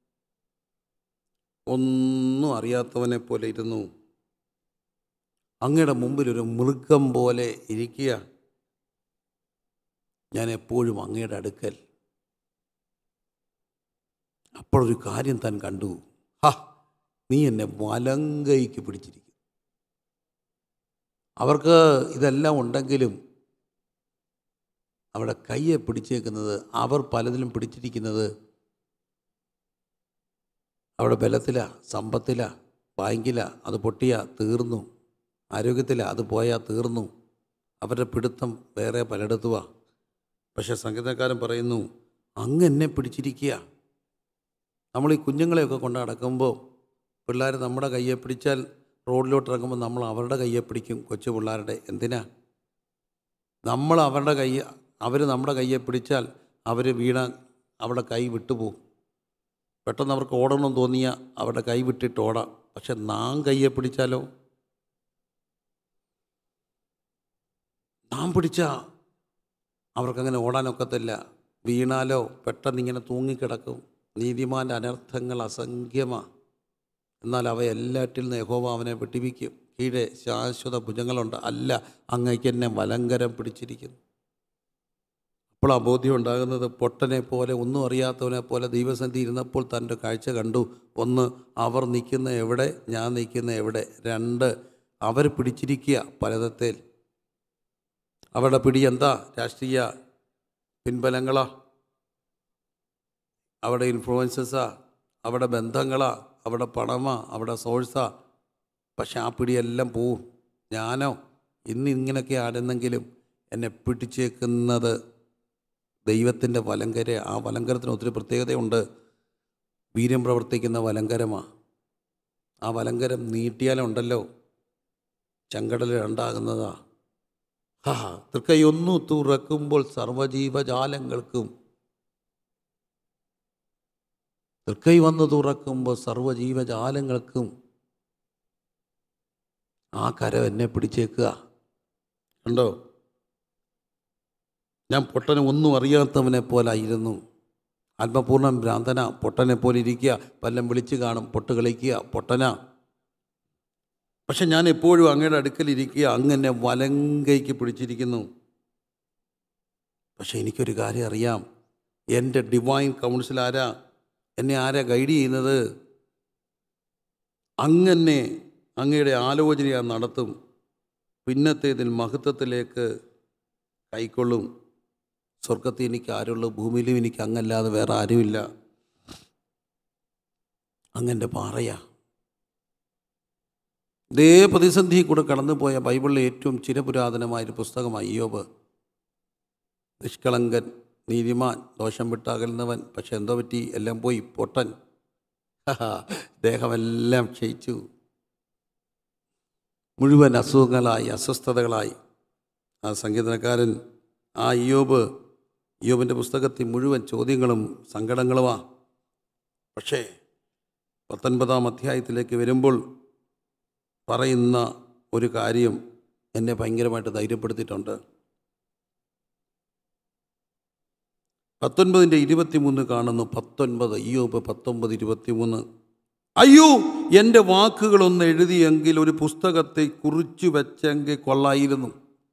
Speaker 1: ഒന്നും അറിയാത്തവനെ പോലെ ഇരുന്നു അങ്ങയുടെ മുമ്പിൽ ഒരു മൃഗം പോലെ ഇരിക്കുക ഞാൻ എപ്പോഴും അങ്ങയുടെ അടുക്കൽ അപ്പോഴൊരു കാര്യം താൻ കണ്ടു ഹാ നീ എന്നെ വലങ്കൈക്ക് പിടിച്ചിരിക്കും അവർക്ക് ഇതെല്ലാം ഉണ്ടെങ്കിലും അവിടെ കയ്യെ പിടിച്ചേക്കുന്നത് അവർ പലതിലും പിടിച്ചിരിക്കുന്നത് അവിടെ ബലത്തിലാ സമ്പത്തിലാ ബാങ്കിലാ അത് പൊട്ടിയാ തീർന്നു ആരോഗ്യത്തിലാ അത് പോയാൽ തീർന്നു അവരുടെ പിടുത്തം വേറെ പലയിടത്തുവാ പക്ഷെ സംഗീതക്കാരൻ പറയുന്നു അങ്ങ് എന്നെ പിടിച്ചിരിക്കുക നമ്മൾ ഈ കുഞ്ഞുങ്ങളെയൊക്കെ കൊണ്ട് നടക്കുമ്പോൾ പിള്ളേർ നമ്മുടെ കയ്യെ പിടിച്ചാൽ റോഡിലോട്ട് ഇറങ്ങുമ്പോൾ നമ്മൾ അവരുടെ കയ്യെ പിടിക്കും കൊച്ചു പിള്ളേരുടെ എന്തിനാ നമ്മൾ അവരുടെ കൈ അവർ നമ്മുടെ കയ്യെ പിടിച്ചാൽ അവർ വീണ അവരുടെ കൈ വിട്ടുപോകും പെട്ടെന്ന് അവർക്ക് ഓടണമെന്ന് തോന്നിയാൽ അവരുടെ കൈ വിട്ടിട്ട് ഓടാം പക്ഷെ നാം കയ്യെ പിടിച്ചാലോ നാം പിടിച്ചാൽ അവർക്കങ്ങനെ ഓടാനൊക്കത്തില്ല വീണാലോ പെട്ടെന്ന് ഇങ്ങനെ തൂങ്ങിക്കിടക്കും നീതിമാൻ്റെ അനർത്ഥങ്ങൾ അസംഖ്യമാണ് എന്നാൽ അവയെല്ലാറ്റിൽ നിന്ന് യഹോവ അവനെ വിട്ടിവിക്കും കീഴെ ശാശ്വത ഭുജങ്ങളുണ്ട് അല്ല അങ്ങയ്ക്ക് എന്നെ വലങ്കരം പിടിച്ചിരിക്കുന്നു അപ്പോൾ ആ ബോധ്യം ഉണ്ടാകുന്നത് പൊട്ടനെ പോലെ ഒന്നും അറിയാത്തവനെ പോലെ ദൈവസന്ധി ഇരുന്നപ്പോൾ തൻ്റെ കാഴ്ച കണ്ടു ഒന്ന് അവർ നിൽക്കുന്ന എവിടെ ഞാൻ നിൽക്കുന്ന എവിടെ രണ്ട് അവർ പിടിച്ചിരിക്കുക പലതത്തേൽ അവരുടെ പിടി എന്താ രാഷ്ട്രീയ പിൻബലങ്ങളാ അവിടെ ഇൻഫ്ലുവൻസസാ അവിടെ ബന്ധങ്ങളാ അവിടെ പണമാ അവിടെ സോഴ്സാ പക്ഷെ ആ പിടിയെല്ലാം പോവും ഞാനോ ഇന്ന് ഇങ്ങനെയൊക്കെ ആടുന്നെങ്കിലും എന്നെ പിടിച്ചേക്കുന്നത് ദൈവത്തിൻ്റെ വലങ്കര ആ വലങ്കരത്തിന് ഒത്തിരി പ്രത്യേകതയുണ്ട് വീര്യം പ്രവർത്തിക്കുന്ന വലങ്കരമാണ് ആ വലങ്കരം നീട്ടിയാലുണ്ടല്ലോ ചങ്കടൽ രണ്ടാകുന്നതാ ഹാ തൃക്കൈയൊന്നു തുറക്കുമ്പോൾ സർവജീവജാലങ്ങൾക്കും തൃക്കൈ വന്ന് തുറക്കുമ്പോൾ സർവജീവജാലങ്ങൾക്കും ആ കരം എന്നെ പിടിച്ചേക്കുക കണ്ടോ ഞാൻ പൊട്ടനെ ഒന്നും അറിയാത്തവനെ പോലായിരുന്നു ആത്മപൂർണ്ണം ഭ്രാന്തന പൊട്ടനെ പോലെ ഇരിക്കുക പല്ലം വിളിച്ച് കാണും പൊട്ട് കളിക്കുക പൊട്ടന പക്ഷെ ഞാൻ എപ്പോഴും അങ്ങയുടെ അടുക്കലിരിക്കുക അങ്ങനെ വലങ്കൈക്ക് പിടിച്ചിരിക്കുന്നു പക്ഷെ എനിക്കൊരു കാര്യം അറിയാം എൻ്റെ ഡിവൈൻ കൗൺസിൽ ആരാ എന്നെ ആരാ ഗൈഡ് ചെയ്യുന്നത് അങ്ങനെ അങ്ങയുടെ ആലോചന ഞാൻ നടത്തും പിന്നത്തേതിൽ മഹത്വത്തിലേക്ക് കൈക്കൊള്ളും സ്വർഗത്തിൽ എനിക്ക് ആരുള്ളൂ ഭൂമിയിലും എനിക്ക് അങ്ങല്ലാതെ വേറെ ആരുമില്ല അങ്ങൻ്റെ പാറയാ ഇതേ പ്രതിസന്ധി കൂടെ കടന്നുപോയ ബൈബിളിലെ ഏറ്റവും ചിരപുരാതനമായൊരു പുസ്തകമായി യോബ് നിഷ്കളങ്കൻ നീതിമാൻ ദോഷം വിട്ടകലുന്നവൻ പക്ഷെ എന്തോ പറ്റി എല്ലാം പോയി പൊട്ടൻ ദേഹമെല്ലാം ക്ഷയിച്ചു മുഴുവൻ അസുഖങ്ങളായി അസ്വസ്ഥതകളായി ആ സംഗീതക്കാരൻ ആ ഇയോബ് ഇയോബിൻ്റെ പുസ്തകത്തിൽ മുഴുവൻ ചോദ്യങ്ങളും സങ്കടങ്ങളുമാ പക്ഷേ പത്തൊൻപതാം അധ്യായത്തിലേക്ക് വരുമ്പോൾ പറയുന്ന ഒരു കാര്യം എന്നെ ഭയങ്കരമായിട്ട് ധൈര്യപ്പെടുത്തിയിട്ടുണ്ട് പത്തൊൻപതിൻ്റെ ഇരുപത്തിമൂന്ന് കാണുന്നു പത്തൊൻപത് ഇയോബ് പത്തൊമ്പത് ഇരുപത്തിമൂന്ന് അയ്യോ എൻ്റെ വാക്കുകളൊന്ന് എഴുതിയെങ്കിൽ ഒരു പുസ്തകത്തെ കുറിച്ചു വെച്ചെങ്കിൽ കൊള്ളായിരുന്നു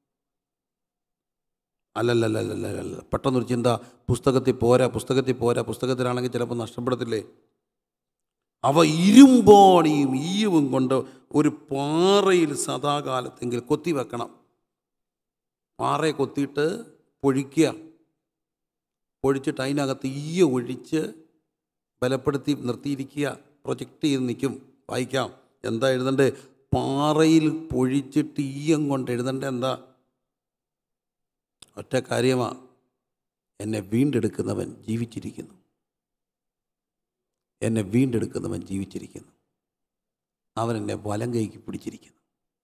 Speaker 1: അല്ലല്ലല്ലല്ലല്ല പെട്ടെന്നൊരു ചിന്ത പുസ്തകത്തിൽ പോരാ പുസ്തകത്തിൽ പോരാ പുസ്തകത്തിലാണെങ്കിൽ ചിലപ്പോൾ നഷ്ടപ്പെടത്തില്ലേ അവ ഇരുമ്പോണിയും ഈയവും കൊണ്ട് ഒരു പാറയിൽ സദാകാലത്തെങ്കിൽ കൊത്തി വെക്കണം പാറയെ കൊത്തിയിട്ട് പൊഴിക്കുക പൊഴിച്ചിട്ട് അതിനകത്ത് ഈയ ഒഴിച്ച് ബലപ്പെടുത്തി നിർത്തിയിരിക്കുക പ്രൊജക്റ്റ് ചെയ്ത് നിൽക്കും വായിക്കാം എന്താ എഴുതണ്ടേ പാറയിൽ പൊഴിച്ചിട്ട് ഈയം കൊണ്ട് എഴുതണ്ടേ എന്താ ഒറ്റ കാര്യമാ എന്നെ വീണ്ടെടുക്കുന്നവൻ ജീവിച്ചിരിക്കുന്നു എന്നെ വീണ്ടെടുക്കുന്നവൻ ജീവിച്ചിരിക്കുന്നു അവൻ എന്നെ വലം കൈക്ക് പിടിച്ചിരിക്കുന്നു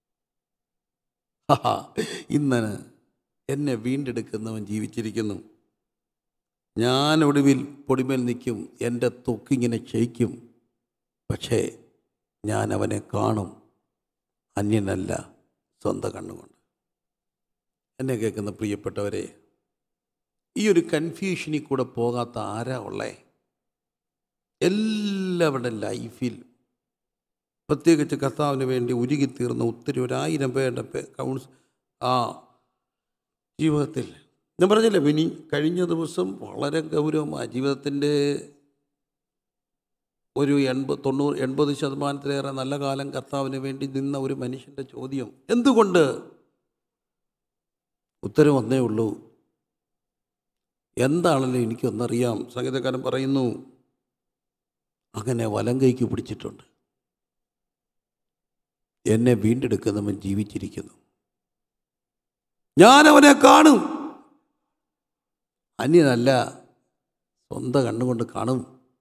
Speaker 1: ഹാ ഇന്ന് എന്നെ വീണ്ടെടുക്കുന്നവൻ ജീവിച്ചിരിക്കുന്നു ഞാൻ ഒടുവിൽ പൊടിമേൽ നിൽക്കും എൻ്റെ തൊക്കിങ്ങനെ ക്ഷയിക്കും പക്ഷേ ഞാൻ അവനെ കാണും അന്യനല്ല സ്വന്തം കണ്ണുകൊണ്ട് എന്നെ കേൾക്കുന്ന പ്രിയപ്പെട്ടവരെ ഈ ഒരു കൺഫ്യൂഷനിൽ കൂടെ പോകാത്ത ആരാ ഉള്ളേ എല്ലാവരുടെ ലൈഫിൽ പ്രത്യേകിച്ച് കർത്താവിന് വേണ്ടി ഉരുകിത്തീർന്ന ഒത്തിരി ഒരായിരം പേരുടെ പേ- കൗൺസ് ആ ജീവിതത്തിൽ ഞാൻ പറഞ്ഞില്ലേ വിനി കഴിഞ്ഞ ദിവസം വളരെ ഗൗരവമായ ജീവിതത്തിൻ്റെ ഒരു എൺപത് തൊണ്ണൂറ് എൺപത് ശതമാനത്തിലേറെ നല്ല കാലം കർത്താവിന് വേണ്ടി നിന്ന ഒരു മനുഷ്യൻ്റെ ചോദ്യം എന്തുകൊണ്ട് ഉത്തരം ഒന്നേ ഉള്ളൂ എന്താണല്ലോ എനിക്കൊന്നറിയാം സംഗീതക്കാരൻ പറയുന്നു അങ്ങനെ വലം കൈക്ക് പിടിച്ചിട്ടുണ്ട് എന്നെ വീണ്ടെടുക്കുന്നവൻ ജീവിച്ചിരിക്കുന്നു ഞാൻ അവനെ കാണും അന്യനല്ല സ്വന്തം കണ്ണുകൊണ്ട് കാണും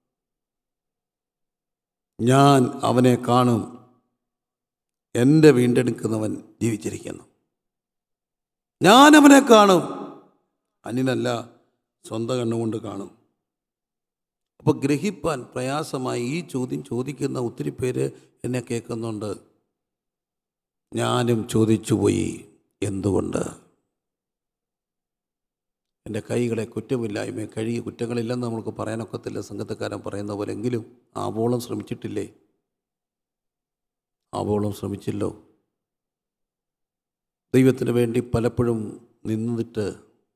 Speaker 1: ഞാൻ അവനെ കാണും എൻ്റെ വീണ്ടെടുക്കുന്നവൻ ജീവിച്ചിരിക്കുന്നു ഞാൻ അവനെ കാണും അന്യനല്ല സ്വന്തം കണ്ണുകൊണ്ട് കാണും അപ്പോൾ ഗ്രഹിപ്പാൻ പ്രയാസമായി ഈ ചോദ്യം ചോദിക്കുന്ന ഒത്തിരി പേര് എന്നെ കേൾക്കുന്നുണ്ട് ഞാനും ചോദിച്ചുപോയി എന്തുകൊണ്ട് എൻ്റെ കൈകളെ കുറ്റമില്ലായ്മ കഴുകി കുറ്റങ്ങളില്ലെന്ന് നമുക്ക് പറയാനൊക്കത്തില്ല സംഘത്തക്കാരൻ പറയുന്ന പോലെ എങ്കിലും ആവോളം ശ്രമിച്ചിട്ടില്ലേ ആവോളം ശ്രമിച്ചില്ലോ ദൈവത്തിന് വേണ്ടി പലപ്പോഴും നിന്നിട്ട്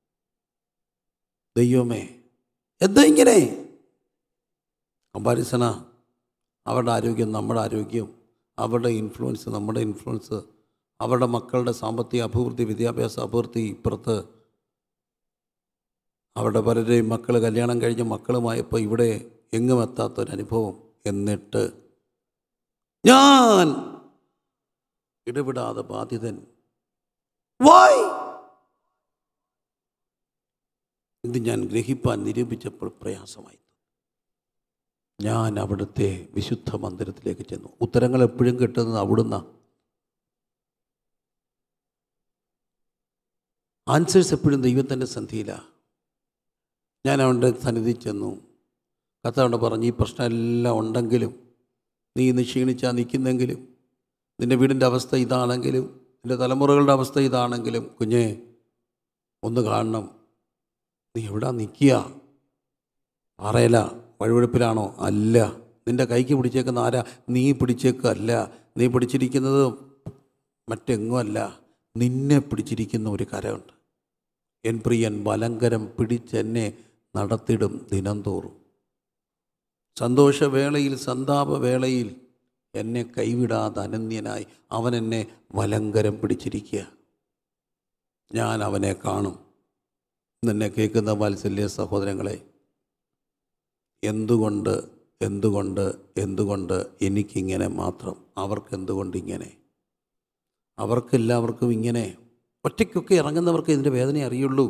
Speaker 1: ദൈവമേ എന്താ ഇങ്ങനെ കമ്പാരിസണ അവരുടെ ആരോഗ്യം നമ്മുടെ ആരോഗ്യം അവരുടെ ഇൻഫ്ലുവൻസ് നമ്മുടെ ഇൻഫ്ലുവൻസ് അവരുടെ മക്കളുടെ സാമ്പത്തിക അഭിവൃദ്ധി വിദ്യാഭ്യാസ അഭിവൃദ്ധി ഇപ്പുറത്ത് അവരുടെ പലരെയും മക്കൾ കല്യാണം കഴിഞ്ഞ് മക്കളുമായപ്പോൾ ഇവിടെ എങ്ങും എത്താത്തൊരനുഭവം എന്നിട്ട് ഞാൻ ഇടപെടാതെ ബാധിതൻ വായ് ഇത് ഞാൻ ഗ്രഹിപ്പാൻ നിരൂപിച്ചപ്പോൾ പ്രയാസമായി ഞാൻ അവിടുത്തെ വിശുദ്ധ മന്ദിരത്തിലേക്ക് ചെന്നു ഉത്തരങ്ങൾ എപ്പോഴും കിട്ടുന്നത് അവിടുന്ന ആൻസേഴ്സ് എപ്പോഴും ദൈവത്തിൻ്റെ സന്ധിയിലാണ് ഞാൻ അവൻ്റെ സന്നിധി ചെന്നു കർത്താവിനോട് പറഞ്ഞു ഈ പ്രശ്നം എല്ലാം ഉണ്ടെങ്കിലും നീ ഇന്ന് ക്ഷീണിച്ചാൽ നിൽക്കുന്നെങ്കിലും നിൻ്റെ വീടിൻ്റെ അവസ്ഥ ഇതാണെങ്കിലും നിൻ്റെ തലമുറകളുടെ അവസ്ഥ ഇതാണെങ്കിലും കുഞ്ഞെ ഒന്ന് കാണണം നീ എവിടാ നിൽക്കുക പാറയില വഴുവഴുപ്പിലാണോ അല്ല നിൻ്റെ കൈക്ക് പിടിച്ചേക്കുന്ന ആരാ നീ പിടിച്ചേക്കല്ല നീ പിടിച്ചിരിക്കുന്നത് മറ്റെങ്ങുമല്ല നിന്നെ പിടിച്ചിരിക്കുന്ന ഒരു കരമുണ്ട് എൻ പ്രിയൻ വലങ്കരം പിടിച്ചെന്നെ നടത്തിടും ദിനം തോറും സന്തോഷവേളയിൽ സന്താപവേളയിൽ എന്നെ കൈവിടാതെ അനന്യനായി അവൻ എന്നെ വലങ്കരം പിടിച്ചിരിക്കുക ഞാൻ അവനെ കാണും നിന്നെ കേൾക്കുന്ന വാത്സല്യ സഹോദരങ്ങളെ എന്തുകൊണ്ട് എന്തുകൊണ്ട് എന്തുകൊണ്ട് എനിക്കിങ്ങനെ മാത്രം അവർക്കെന്തുകൊണ്ട് ഇങ്ങനെ അവർക്കെല്ലാവർക്കും ഇങ്ങനെ ഒറ്റയ്ക്കൊക്കെ ഇറങ്ങുന്നവർക്ക് ഇതിൻ്റെ വേദന അറിയുള്ളൂ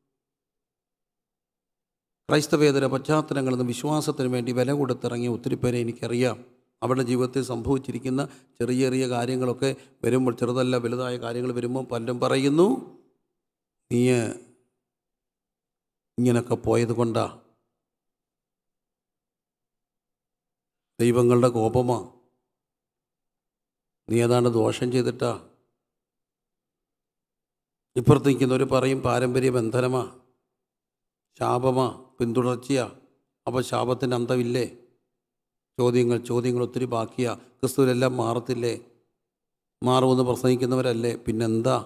Speaker 1: ക്രൈസ്തവേതര പശ്ചാത്തലങ്ങളിൽ നിന്ന് വിശ്വാസത്തിന് വേണ്ടി വില കൊടുത്തിറങ്ങിയ ഒത്തിരി പേരെ എനിക്കറിയാം അവരുടെ ജീവിതത്തിൽ സംഭവിച്ചിരിക്കുന്ന ചെറിയ ചെറിയ കാര്യങ്ങളൊക്കെ വരുമ്പോൾ ചെറുതല്ല വലുതായ കാര്യങ്ങൾ വരുമ്പോൾ പലരും പറയുന്നു നീ ഇങ്ങനൊക്കെ പോയത് കൊണ്ടാ ദൈവങ്ങളുടെ കോപമാ നീ ഏതാണ്ട് ദോഷം ചെയ്തിട്ടാ ഇപ്പുറത്ത് നിൽക്കുന്നവർ പറയും പാരമ്പര്യ ബന്ധനമാ ശാപമാ പിന്തുടർച്ചയാ അപ്പോൾ ശാപത്തിൻ്റെ അന്തമില്ലേ ചോദ്യങ്ങൾ ചോദ്യങ്ങൾ ഒത്തിരി ബാക്കിയാ ക്രിസ്തുവിലെല്ലാം മാറത്തില്ലേ മാറുമെന്ന് പ്രസംഗിക്കുന്നവരല്ലേ പിന്നെന്താ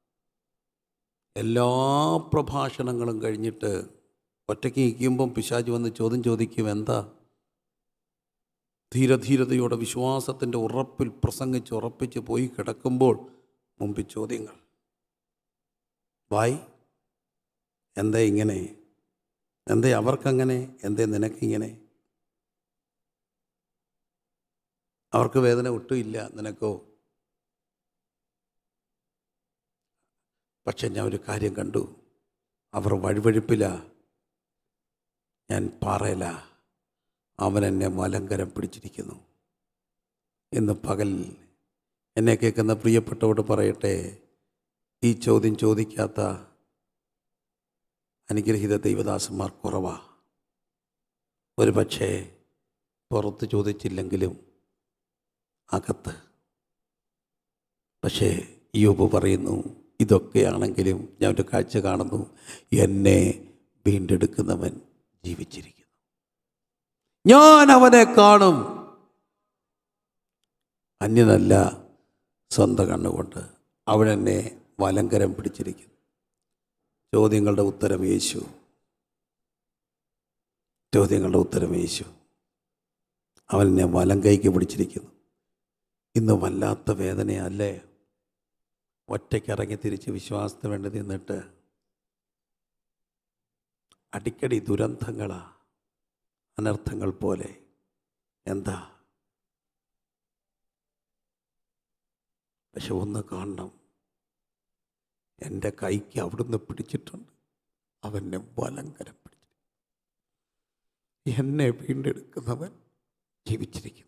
Speaker 1: എല്ലാ പ്രഭാഷണങ്ങളും കഴിഞ്ഞിട്ട് ഒറ്റയ്ക്ക് നിൽക്കുമ്പം പിശാജ് വന്ന് ചോദ്യം ചോദിക്കും എന്താ ധീരധീരതയോടെ വിശ്വാസത്തിൻ്റെ ഉറപ്പിൽ പ്രസംഗിച്ച് ഉറപ്പിച്ച് പോയി കിടക്കുമ്പോൾ മുമ്പിൽ ചോദ്യങ്ങൾ വായി എന്താ ഇങ്ങനെ എന്തേ അവർക്കങ്ങനെ എന്തേ നിനക്കിങ്ങനെ അവർക്ക് വേദന ഒട്ടുമില്ല നിനക്കോ പക്ഷെ ഞാൻ ഒരു കാര്യം കണ്ടു അവർ വഴിവഴുപ്പില ഞാൻ പാറയില അവൻ എന്നെ മലങ്കരം പിടിച്ചിരിക്കുന്നു ഇന്ന് പകൽ എന്നെ കേൾക്കുന്ന പ്രിയപ്പെട്ടവരോട് പറയട്ടെ ഈ ചോദ്യം ചോദിക്കാത്ത അനുഗ്രഹീത ദൈവദാസന്മാർ കുറവാ ഒരു പക്ഷേ പുറത്ത് ചോദിച്ചില്ലെങ്കിലും അകത്ത് പക്ഷേ യോബ് പറയുന്നു ഇതൊക്കെയാണെങ്കിലും ഞാൻ ഒരു കാഴ്ച കാണുന്നു എന്നെ വീണ്ടെടുക്കുന്നവൻ ജീവിച്ചിരിക്കുന്നു ഞാൻ അവനെ കാണും അന്യനല്ല സ്വന്തം കണ്ണുകൊണ്ട് അവനെന്നെ വലങ്കരം പിടിച്ചിരിക്കുന്നു ചോദ്യങ്ങളുടെ ഉത്തരം യേശു ചോദ്യങ്ങളുടെ ഉത്തരം യേശു അവൻ എന്നെ വലം കൈക്ക് പിടിച്ചിരിക്കുന്നു ഇന്ന് വല്ലാത്ത വേദനയല്ലേ ഒറ്റയ്ക്കിറങ്ങി തിരിച്ച് വിശ്വാസത്തിന് വേണ്ടി നിന്നിട്ട് അടിക്കടി ദുരന്തങ്ങളാ അനർത്ഥങ്ങൾ പോലെ എന്താ പക്ഷെ ഒന്ന് കാണണം എൻ്റെ കൈക്ക് അവിടുന്ന് പിടിച്ചിട്ടുണ്ട് അവനെ വലങ്കരം പിടിച്ചു എന്നെ വീണ്ടെടുക്കുന്നവൻ ജീവിച്ചിരിക്കുന്നു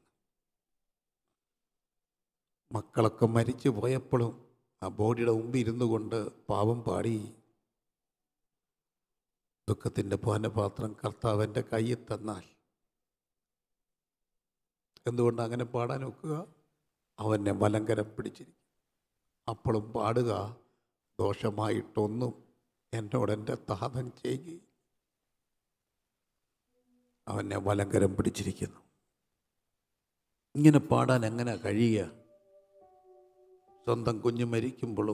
Speaker 1: മക്കളൊക്കെ മരിച്ചു പോയപ്പോഴും ആ ബോഡിയുടെ മുമ്പിൽ ഇരുന്നു കൊണ്ട് പാവം പാടി ദുഃഖത്തിൻ്റെ പാനപാത്രം കർത്താവിൻ്റെ കയ്യിൽ തന്നാൽ എന്തുകൊണ്ട് അങ്ങനെ പാടാൻ ഒക്കുക അവനെ മലങ്കരം പിടിച്ചിരിക്കും അപ്പോഴും പാടുക ദോഷമായിട്ടൊന്നും എന്നോട് എൻ്റെ താതൻ ചെയ്യുകയും അവനെ വലങ്കരം പിടിച്ചിരിക്കുന്നു ഇങ്ങനെ പാടാൻ എങ്ങനെ കഴിയുക സ്വന്തം കുഞ്ഞ് മരിക്കുമ്പോഴും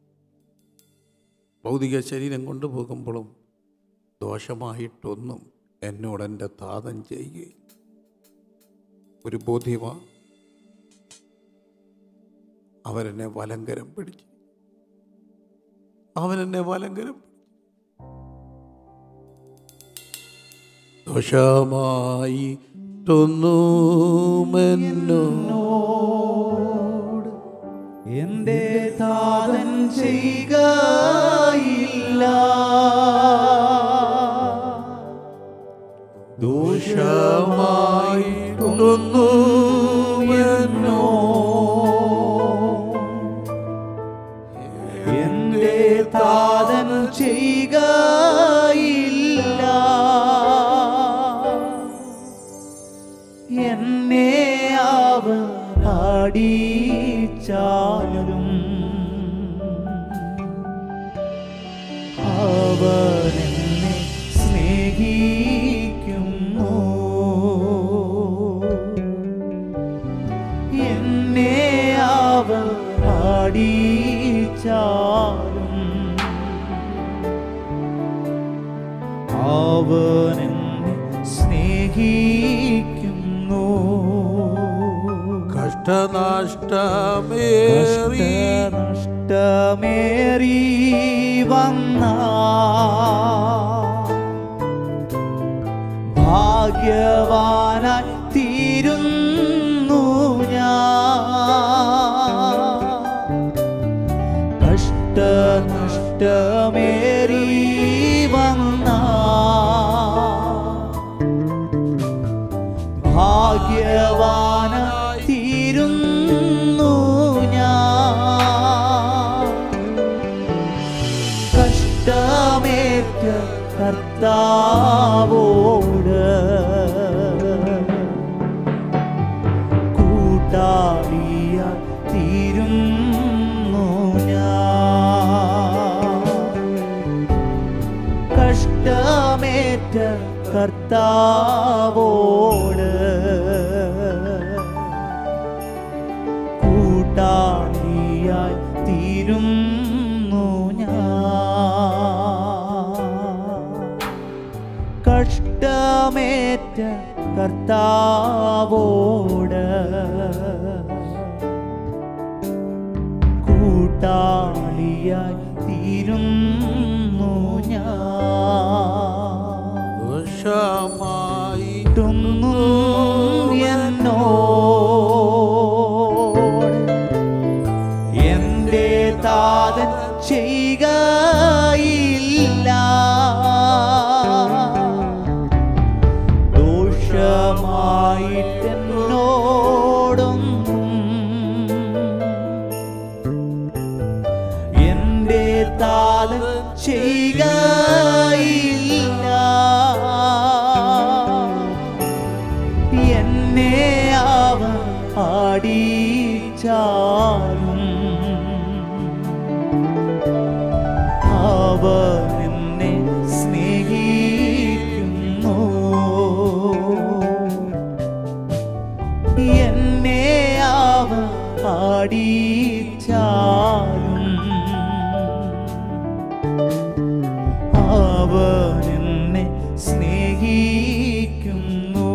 Speaker 1: ഭൗതിക ശരീരം കൊണ്ടുപോകുമ്പോഴും ദോഷമായിട്ടൊന്നും എന്നോട് എൻ്റെ താതൻ ചെയ്യുകയും ഒരു ബോധ്യമാ അവരെന്നെ വലങ്കരം പിടിച്ചു അവനെന്നെ വലങ്കരം ദോഷമായിട്ടൊന്നുമെന്നോട്
Speaker 2: എന്റെ താതൻ ചെയ്യുകയില്ല
Speaker 1: ദോഷമായിട്ടൊന്നു എന്നോ
Speaker 2: എന്റെ താതൻ ചെയ്യുകയില്ല എന്നെ അവൻ അടിച്ചാലും അവൻ എന്നെ സ്നേഹിക്കുന്നു എന്നെ അവൻ അടിച്ചാലും അവൻ എന്നെ സ്നേഹിക്കുന്നു
Speaker 1: കഷ്ടനഷ്ടമേറി
Speaker 2: നഷ്ടമേറി വന്ന ഭാഗ്യവാനായി തീരുന്നു ഞാൻ കഷ്ടനഷ്ടമേറി വന്ന ഭാഗ്യവാനായി തീരുന്നു ഞാൻ കഷ്ടമേറ്റ കർത്താവോട് കൂട്ടാളിയ തീരുന്നു ഞാൻ കഷ്ടമേറ്റ കർത്താവോട് കൂട്ടാളിയായി തീരുന്നു ഞാൻ കഷ്ടമേറ്റ കർത്താവോട് കൂട്ടാളിയായി തീരുന്നു ഞാൻ
Speaker 1: ദോഷമായി
Speaker 2: ുന്നു എന്നോട് എന്റെ താതൻ ചെയ്യുകയില്ല ദോഷമായിട്ടെന്നോടും എന്റെ താതൻ ചെയ്യുകയില്ല എന്നെ അവൻ അടിച്ചാലും അവൻ എന്നെ സ്നേഹിക്കുന്നു എന്നെ അവൻ അടിച്ചാലും അവൻ എന്നെ സ്നേഹിക്കുന്നു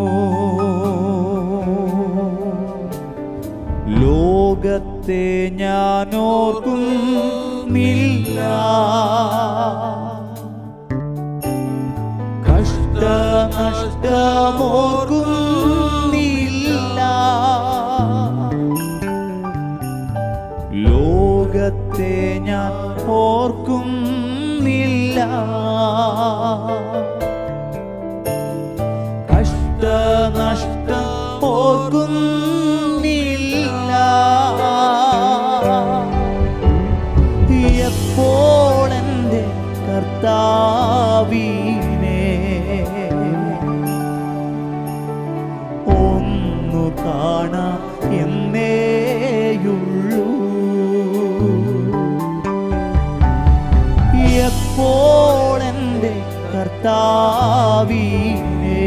Speaker 2: ലോകത്തെ ഞാൻ ഓർക്കുന്നില്ല കഷ്ടനഷ്ടമോർക്കുന്നില്ല ലോകത്തെ ഞാൻ ഓർക്കുന്നില്ല കഷ്ടനഷ്ടം ഓർക്കുന്നില്ല എപ്പോൾ എൻ്റെ കർത്താവിനെ ഒന്നു കാണാം എന്നേയുള്ളൂ എപ്പോൾ എൻ്റെ കർത്താവിനെ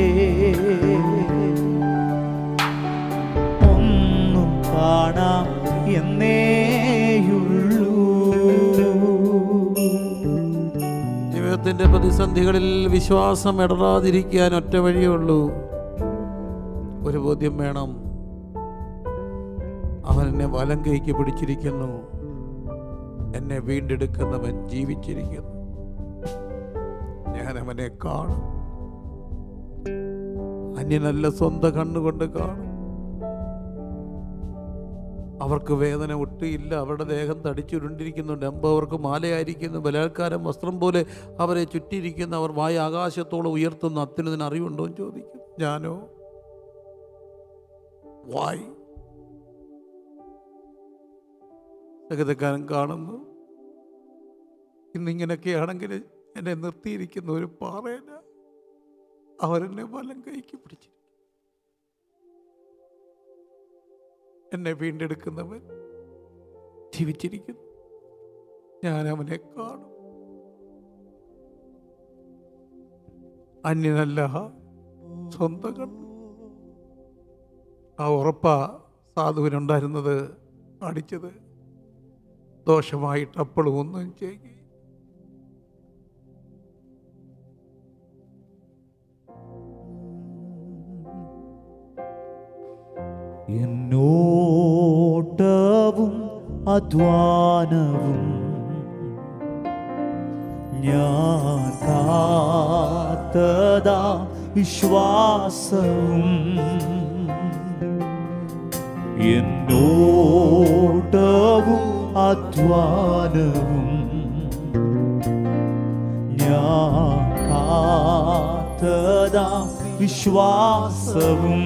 Speaker 2: ഒന്നു കാണാം എന്നേയുള്ളൂ
Speaker 1: ജീവിതത്തിൻ്റെ പ്രതിസന്ധികളിൽ വിശ്വാസം ഇടറാതിരിക്കാൻ ഒറ്റ വഴിയേ ഉള്ളൂ ഒരു ബോധ്യം വേണം അവൻ എന്നെ വലം കൈക്ക് പിടിച്ചിരിക്കുന്നു എന്നെ വീണ്ടെടുക്കുന്നവൻ ജീവിച്ചിരിക്കുന്നു ഞാൻ അവനെ കാണും അന്യനല്ല സ്വന്തം കണ്ണുകൊണ്ട് കാണും അവർക്ക് വേദന ഒട്ടിയില്ല അവരുടെ ദേഹം തടിച്ചുരുണ്ടിരിക്കുന്നു ഡംബ് അവർക്ക് മാലയായിരിക്കുന്നു ബലാത്കാരം വസ്ത്രം പോലെ അവരെ ചുറ്റിയിരിക്കുന്ന അവർ വായ ആകാശത്തോളം ഉയർത്തുന്ന അത്യുന്നതിന് അറിവുണ്ടോ എന്ന് ചോദിക്കും ഞാനോ വായ് സഹിതക്കാരൻ കാണുന്നു ഇന്നിങ്ങനെയൊക്കെയാണെങ്കിൽ എന്നെ നിർത്തിയിരിക്കുന്ന ഒരു പാറയല്ല അവരെന്നെ വലം കൈക്ക് പിടിച്ചു എന്നെ വീണ്ടെടുക്കുന്നവൻ ജീവിച്ചിരിക്കുന്നു ഞാൻ അവനെ കാണും അന്യനല്ല സ്വന്തം കണ്ടു ആ ഉറപ്പാ സാധുവിനുണ്ടായിരുന്നത് അടിച്ചത് ദോഷമായിട്ട് അപ്പോഴും ഒന്നും ചെയ്യുക
Speaker 2: എന്നോട്ടവും അധ്വാനവും ഞാൻ കാത്തതാ വിശ്വാസവും എന്നോട്ടവും അധ്വാനവും ഞാൻ കാത്തതാ വിശ്വാസവും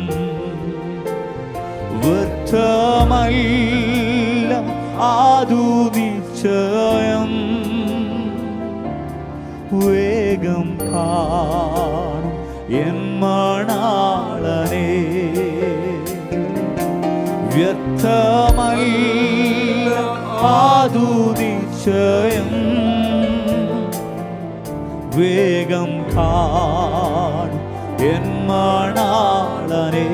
Speaker 2: വ്യർത്ഥമല്ല ആദു നിശ്ചയം വേഗം കാണും എൻ മണാളനെ വ്യർത്ഥമല്ല ആദു നിശ്ചയം വേഗം കാണും എൻ മണാളനെ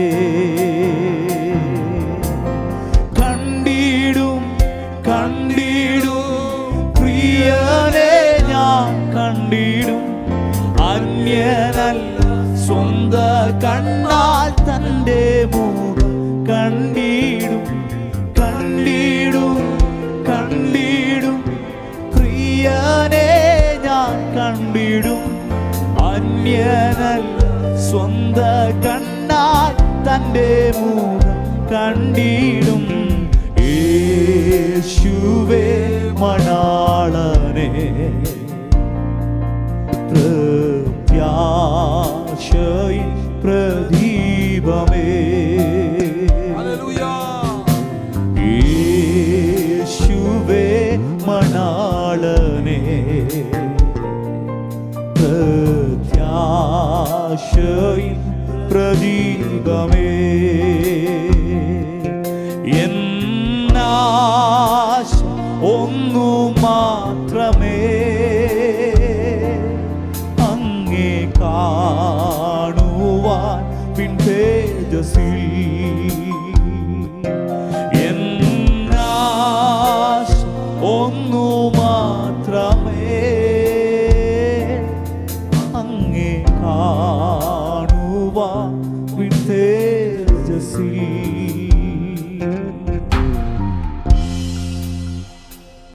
Speaker 2: കണ്ടിടും കണ്ടിടും പ്രിയനെ ഞാൻ കണ്ടിടും അന്യനല്ല സ്വന്ത കണ്ണാൽ തൻ്റെ മുഖം കണ്ടിടും കണ്ടിടും കണ്ടിടും പ്രിയനെ ഞാൻ കണ്ടിടും അന്യനല്ല സ്വന്ത കണ്ണാൽ തൻ്റെ മുഖം കണ്ടിടും യേശുവേ മണാളനെ പ്രത്യാശയിൻ പ്രദീപമേ യേശുവേ മണാളനെ പ്രത്യാശയിൻ പ്രദീപമേ എന്നാശ ഒന്നു മാത്രമേ അങ്ങേ കാണുവാൻ പിൻ തേജസ്സിൽ എന്നാശ ഒന്നു മാത്രമേ അങ്ങേ കാണുവാൻ പിൻ തേജസ്സിൽ